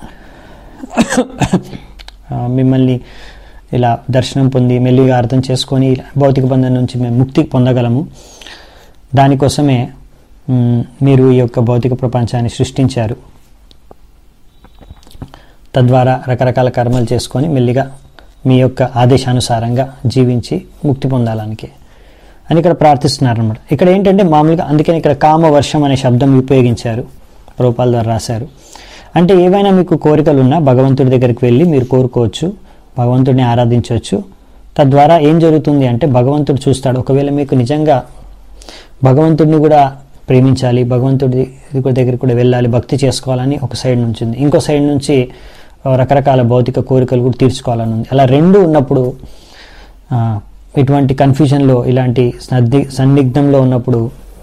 ఆ, మిమ్మల్ని ఇలా దర్శనం పొంది మెల్లిగా అర్థం చేసుకొని ఇలా భౌతిక బంధం నుంచి మేము ముక్తి పొందగలము దానికోసమే మ్, మీరు ఈ యొక్క భౌతిక ప్రపంచాన్ని సృష్టించారు తద్వారా రకరకాల కర్మలు చేసుకొని మెల్లిగా మీ యొక్క ఆదేశానుసారంగా జీవించి ముక్తి పొందాలనికి అని ఇక్కడ ప్రార్థిస్తున్నారు అనమాట ఇక్కడ ఏంటంటే మామూలుగా అందుకని ఇక్కడ కామ వర్షం అనే శబ్దం ఉపయోగించారు రూపాల ద్వారా రాశారు అంటే ఏవైనా మీకు కోరికలు ఉన్నా భగవంతుడి దగ్గరికి వెళ్ళి మీరు కోరుకోవచ్చు భగవంతుడిని ఆరాధించవచ్చు తద్వారా ఏం జరుగుతుంది అంటే భగవంతుడు చూస్తాడు ఒకవేళ మీకు నిజంగా భగవంతుడిని కూడా ప్రేమించాలి భగవంతుడి దగ్గరికి కూడా వెళ్ళాలి భక్తి చేసుకోవాలని ఒక సైడ్ నుంచి ఉంది ఇంకో సైడ్ నుంచి ఆ, రకరకాల భౌతిక కోరికలు కూడా తీర్చుకోవాలని ఉంది అలా రెండు ఉన్నప్పుడు ఆ, ఇటువంటి కన్ఫ్యూజన్లో ఇలాంటి సద్ది సన్నిగ్ధంలో ఉన్నప్పుడు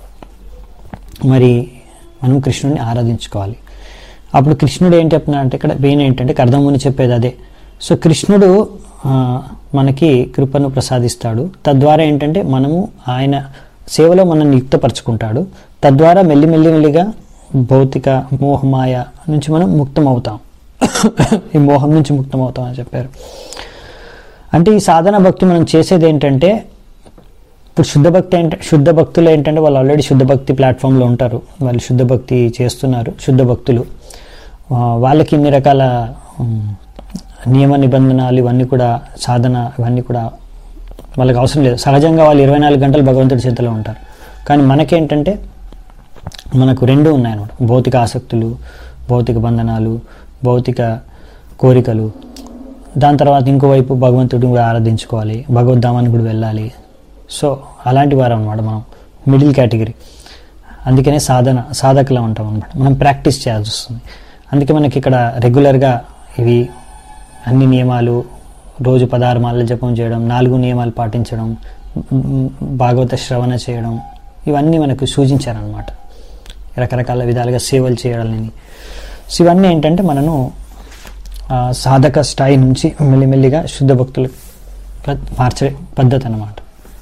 మరి మనం కృష్ణుడిని ఆరాధించుకోవాలి అప్పుడు కృష్ణుడు ఏం చెప్తున్నాడు అంటే ఇక్కడ మెయిన్ ఏంటంటే కర్దముని చెప్పేది అదే సో కృష్ణుడు ఆ, మనకి కృపను ప్రసాదిస్తాడు తద్వారా ఏంటంటే మనము ఆయన సేవలో మనల్ని యుక్తపరచుకుంటాడు తద్వారా మెల్లి మెల్లి మెల్లిగా భౌతిక మోహమాయ నుంచి మనం ముక్తం అవుతాం ఈ మోహం నుంచి ముక్తం అవుతాం అని చెప్పారు అంటే ఈ సాధన భక్తి మనం చేసేది ఏంటంటే ఇప్పుడు శుద్ధ భక్తి ఏంట శుద్ధ భక్తులు ఏంటంటే వాళ్ళు ఆల్రెడీ శుద్ధ భక్తి ప్లాట్ఫామ్లో ఉంటారు వాళ్ళు శుద్ధ భక్తి చేస్తున్నారు శుద్ధ భక్తులు ఆ, వాళ్ళకి ఇన్ని రకాల ఉమ్, నియమ నిబంధనలు ఇవన్నీ కూడా సాధన ఇవన్నీ కూడా వాళ్ళకి అవసరం లేదు సహజంగా వాళ్ళు ఇరవై నాలుగు గంటలు భగవంతుడి చేతిలో ఉంటారు కానీ మనకేంటంటే మనకు రెండు ఉన్నాయన్నమాట భౌతిక ఆసక్తులు భౌతిక బంధనాలు భౌతిక కోరికలు దాని తర్వాత ఇంకోవైపు భగవంతుడిని కూడా ఆరాధించుకోవాలి భగవద్ధామానికి కూడా వెళ్ళాలి సో అలాంటి వారు అనమాట మనం మిడిల్ కేటగిరీ అందుకనే సాధన సాధకులా ఉంటాం అనమాట మనం ప్రాక్టీస్ చేయాల్సి వస్తుంది అందుకే మనకి ఇక్కడ రెగ్యులర్గా ఇవి అన్ని నియమాలు రోజు పదహారు మాలల జపం చేయడం నాలుగు నియమాలు పాటించడం మ్, భాగవత శ్రవణ చేయడం ఇవన్నీ మనకు సూచించారనమాట రకరకాల విధాలుగా సేవలు చేయాలని సో ఇవన్నీ ఏంటంటే మనను ఆ, సాధక స్థాయి నుంచి మెల్లిమెల్లిగా శుద్ధ భక్తులు ప- మార్చే పద్ధతి అన్నమాట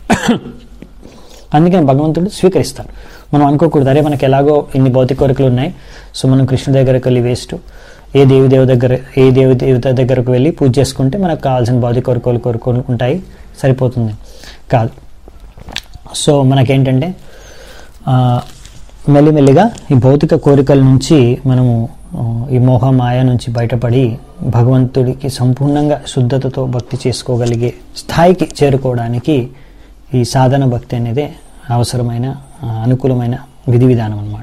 అందుకని భగవంతుడు స్వీకరిస్తాడు మనం అనుకోకూడదు అరే మనకి ఎలాగో ఇన్ని భౌతిక కోరికలు ఉన్నాయి సో మనం కృష్ణుడి దగ్గరకు వెళ్ళి వేస్ట్ ఏ దేవి దేవ దగ్గర ఏ దేవి దేవత దగ్గరకు వెళ్ళి పూజ చేసుకుంటే మనకు కావాల్సిన భౌతిక కోరికలు కోరుకొని ఉంటాయి సరిపోతుంది కాదు సో మనకేంటంటే ఆ, మెల్లిమెల్లిగా ఈ భౌతిక కోరికల నుంచి మనము ఆ, ఈ మోహ మాయ నుంచి బయటపడి భగవంతుడికి సంపూర్ణంగా శుద్ధతతో భక్తి చేసుకోగలిగే స్థాయికి చేరుకోవడానికి ఈ సాధన భక్తి అనేది అవసరమైన ఆ, అనుకూలమైన విధి విధానం అన్నమాట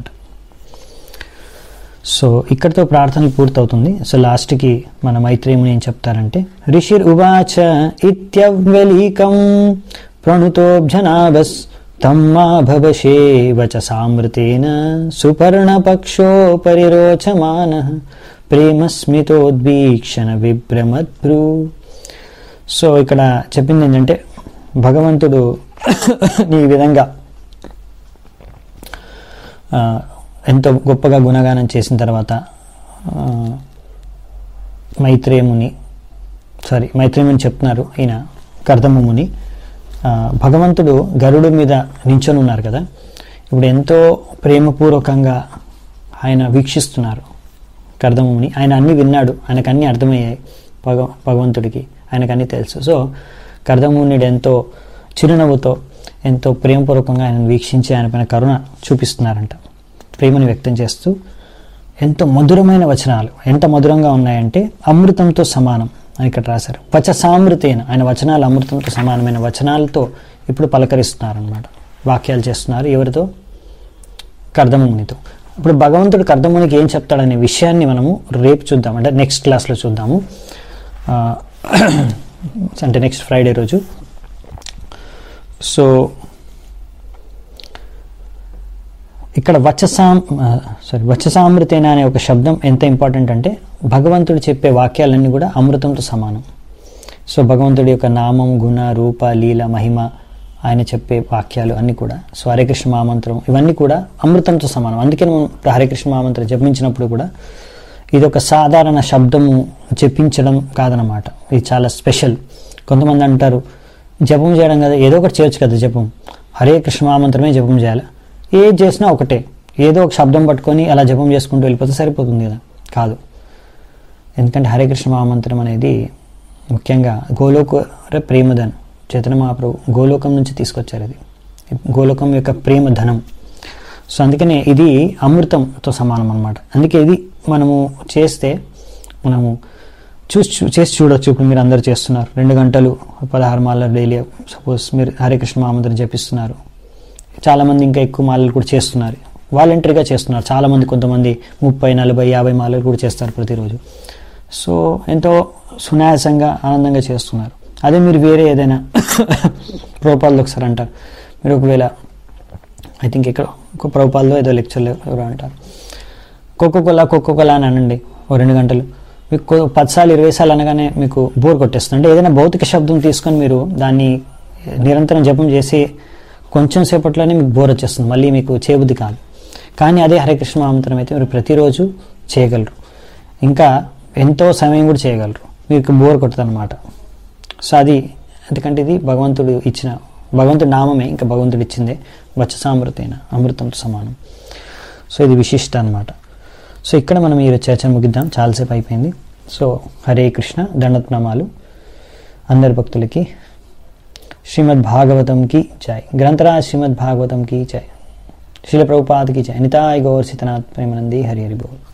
సో ఇక్కడితో ప్రార్థనలు పూర్తవుతుంది సో లాస్ట్కి మన మైత్రేయుని ఏం చెప్తారంటే ఋషిర్ ఉవాచ ఇత్యవ్యలీకం ప్రణుతోభ్యనాభస్ తమ్మా భవశే వచ సామృతేన సుపర్ణపక్షో పరిరోచమాన ప్రేమస్మితోద్వీక్షణ విభ్రమద్భ్రూ సో ఇక్కడ చెప్పింది ఏంటంటే భగవంతుడు ఈ విధంగా ఆ, ఎంతో గొప్పగా గుణగానం చేసిన తర్వాత ఆ, మైత్రేయముని సారీ మైత్రేయముని చెప్తున్నారు ఈయన కర్దమముని ఆ, భగవంతుడు గరుడు మీద నించొని ఉన్నారు కదా ఇప్పుడు ఎంతో ప్రేమపూర్వకంగా ఆయన వీక్షిస్తున్నారు కర్దమముని ఆయన అన్ని విన్నాడు ఆయనకు అన్ని అర్థమయ్యాయి భగ భగవంతుడికి ఆయనకు అన్ని తెలుసు సో కర్దమునుడు ఎంతో చిరునవ్వుతో ఎంతో ప్రేమపూర్వకంగా ఆయన వీక్షించి ఆయన పైన కరుణ చూపిస్తున్నారంట ప్రేమను వ్యక్తం చేస్తూ ఎంతో మధురమైన వచనాలు ఎంత మధురంగా ఉన్నాయంటే అమృతంతో సమానం అని ఇక్కడ రాశారు వచ సామృతేన ఆయన వచనాలు అమృతంతో సమానమైన వచనాలతో ఇప్పుడు పలకరిస్తున్నారు అనమాట వాక్యాలు చేస్తున్నారు ఎవరితో కర్దమునితో ఇప్పుడు భగవంతుడు కర్దమునికి ఏం చెప్తాడనే విషయాన్ని మనము రేపు చూద్దాం అంటే నెక్స్ట్ క్లాస్లో చూద్దాము ఆ, అంటే నెక్స్ట్ ఫ్రైడే రోజు సో ఇక్కడ వచసాం సారీ వచసామృతేన అనే ఒక శబ్దం ఎంత ఇంపార్టెంట్ అంటే భగవంతుడు చెప్పే వాక్యాలన్నీ కూడా అమృతంతో సమానం సో భగవంతుడి యొక్క నామం గుణ రూప లీల మహిమ ఆయన చెప్పే వాక్యాలు అన్నీ కూడా సో హరే కృష్ణ మహామంత్రం ఇవన్నీ కూడా అమృతంతో సమానం అందుకే మనం ఇప్పుడు హరే కృష్ణ మహామంత్రం జపించినప్పుడు కూడా ఇది ఒక సాధారణ శబ్దము చెప్పించడం కాదనమాట ఇది చాలా స్పెషల్ కొంతమంది అంటారు జపం చేయడం కదా ఏదో ఒకటి చేయొచ్చు కదా జపం హరే కృష్ణ మహామంత్రమే జపం చేయాలి ఏది చేసినా ఒకటే ఏదో ఒక శబ్దం పట్టుకొని అలా జపం చేసుకుంటూ వెళ్ళిపోతే సరిపోతుంది కదా కాదు ఎందుకంటే హరే కృష్ణ మహామంత్రం అనేది ముఖ్యంగా గోలోక అంటే ప్రేమధనం చైతన్య మహాప్రభు గోలోకం నుంచి తీసుకొచ్చారు ఇది గోలోకం యొక్క ప్రేమ ధనం సో అందుకనే ఇది అమృతంతో సమానం అనమాట అందుకే ఇది మనము చేస్తే మనము చూసి చూ- చేసి చూడొచ్చు ఇప్పుడు మీరు అందరు చేస్తున్నారు రెండు గంటలు పదహారు మాలలు డైలీ సపోజ్ మీరు హరే కృష్ణ మహామంత్రం జపిస్తున్నారు చాలామంది ఇంకా ఎక్కువ మాలలు కూడా చేస్తున్నారు వాలంటరీగా చేస్తున్నారు చాలామంది కొంతమంది ముప్పై నలభై యాభై మాలలు కూడా చేస్తారు ప్రతిరోజు సో ఎంతో సునాయాసంగా ఆనందంగా చేస్తున్నారు అదే మీరు వేరే ఏదైనా ప్రోపాల్లో ఒకసారి అంటారు మీరు ఒకవేళ ఐ థింక్ ఇక్కడ ఒక ప్రభుపాల్లో ఏదో లెక్చర్లో ఎవరో అంటారు కోకోకోలా కోకోకోలా అని అనండి ఓ రెండు గంటలు మీకు కో- పదిసార్లు ఇరవై సార్లు అనగానే మీకు బోర్ కొట్టేస్తుంది అంటే ఏదైనా భౌతిక శబ్దం తీసుకొని మీరు దాన్ని నిరంతరం జపం చేసి కొంచెం సేపట్లోనే మీకు బోర్ వచ్చేస్తుంది మళ్ళీ మీకు చేయబుద్ధి కాదు కానీ అదే హరే కృష్ణ మహామంత్రం అయితే మీరు ప్రతిరోజు చేయగలరు ఇంకా ఎంతో సమయం కూడా చేయగలరు మీకు బోర్ కొట్టదు అనమాట సో అది ఎందుకంటే ఇది భగవంతుడు ఇచ్చిన భగవంతుడి నామమే ఇంకా భగవంతుడు ఇచ్చిందే వచ్చసామృతైన అమృతంతో సమానం సో ఇది విశిష్ట అనమాట సో ఇక్కడ మనం ఈ చర్చను ముగిద్దాం చాలాసేపు అయిపోయింది సో హరే కృష్ణ దండత్నామాలు అందరి భక్తులకి శ్రీమద్ భాగవతం కి జై గ్రంథరాజ్ శ్రీమద్ భాగవతం కి జై శిల ప్రభుపాద్ కి జై నితాయ్ గౌర్ సితనాథ్ ప్రేమనంది హరి హరి బోల్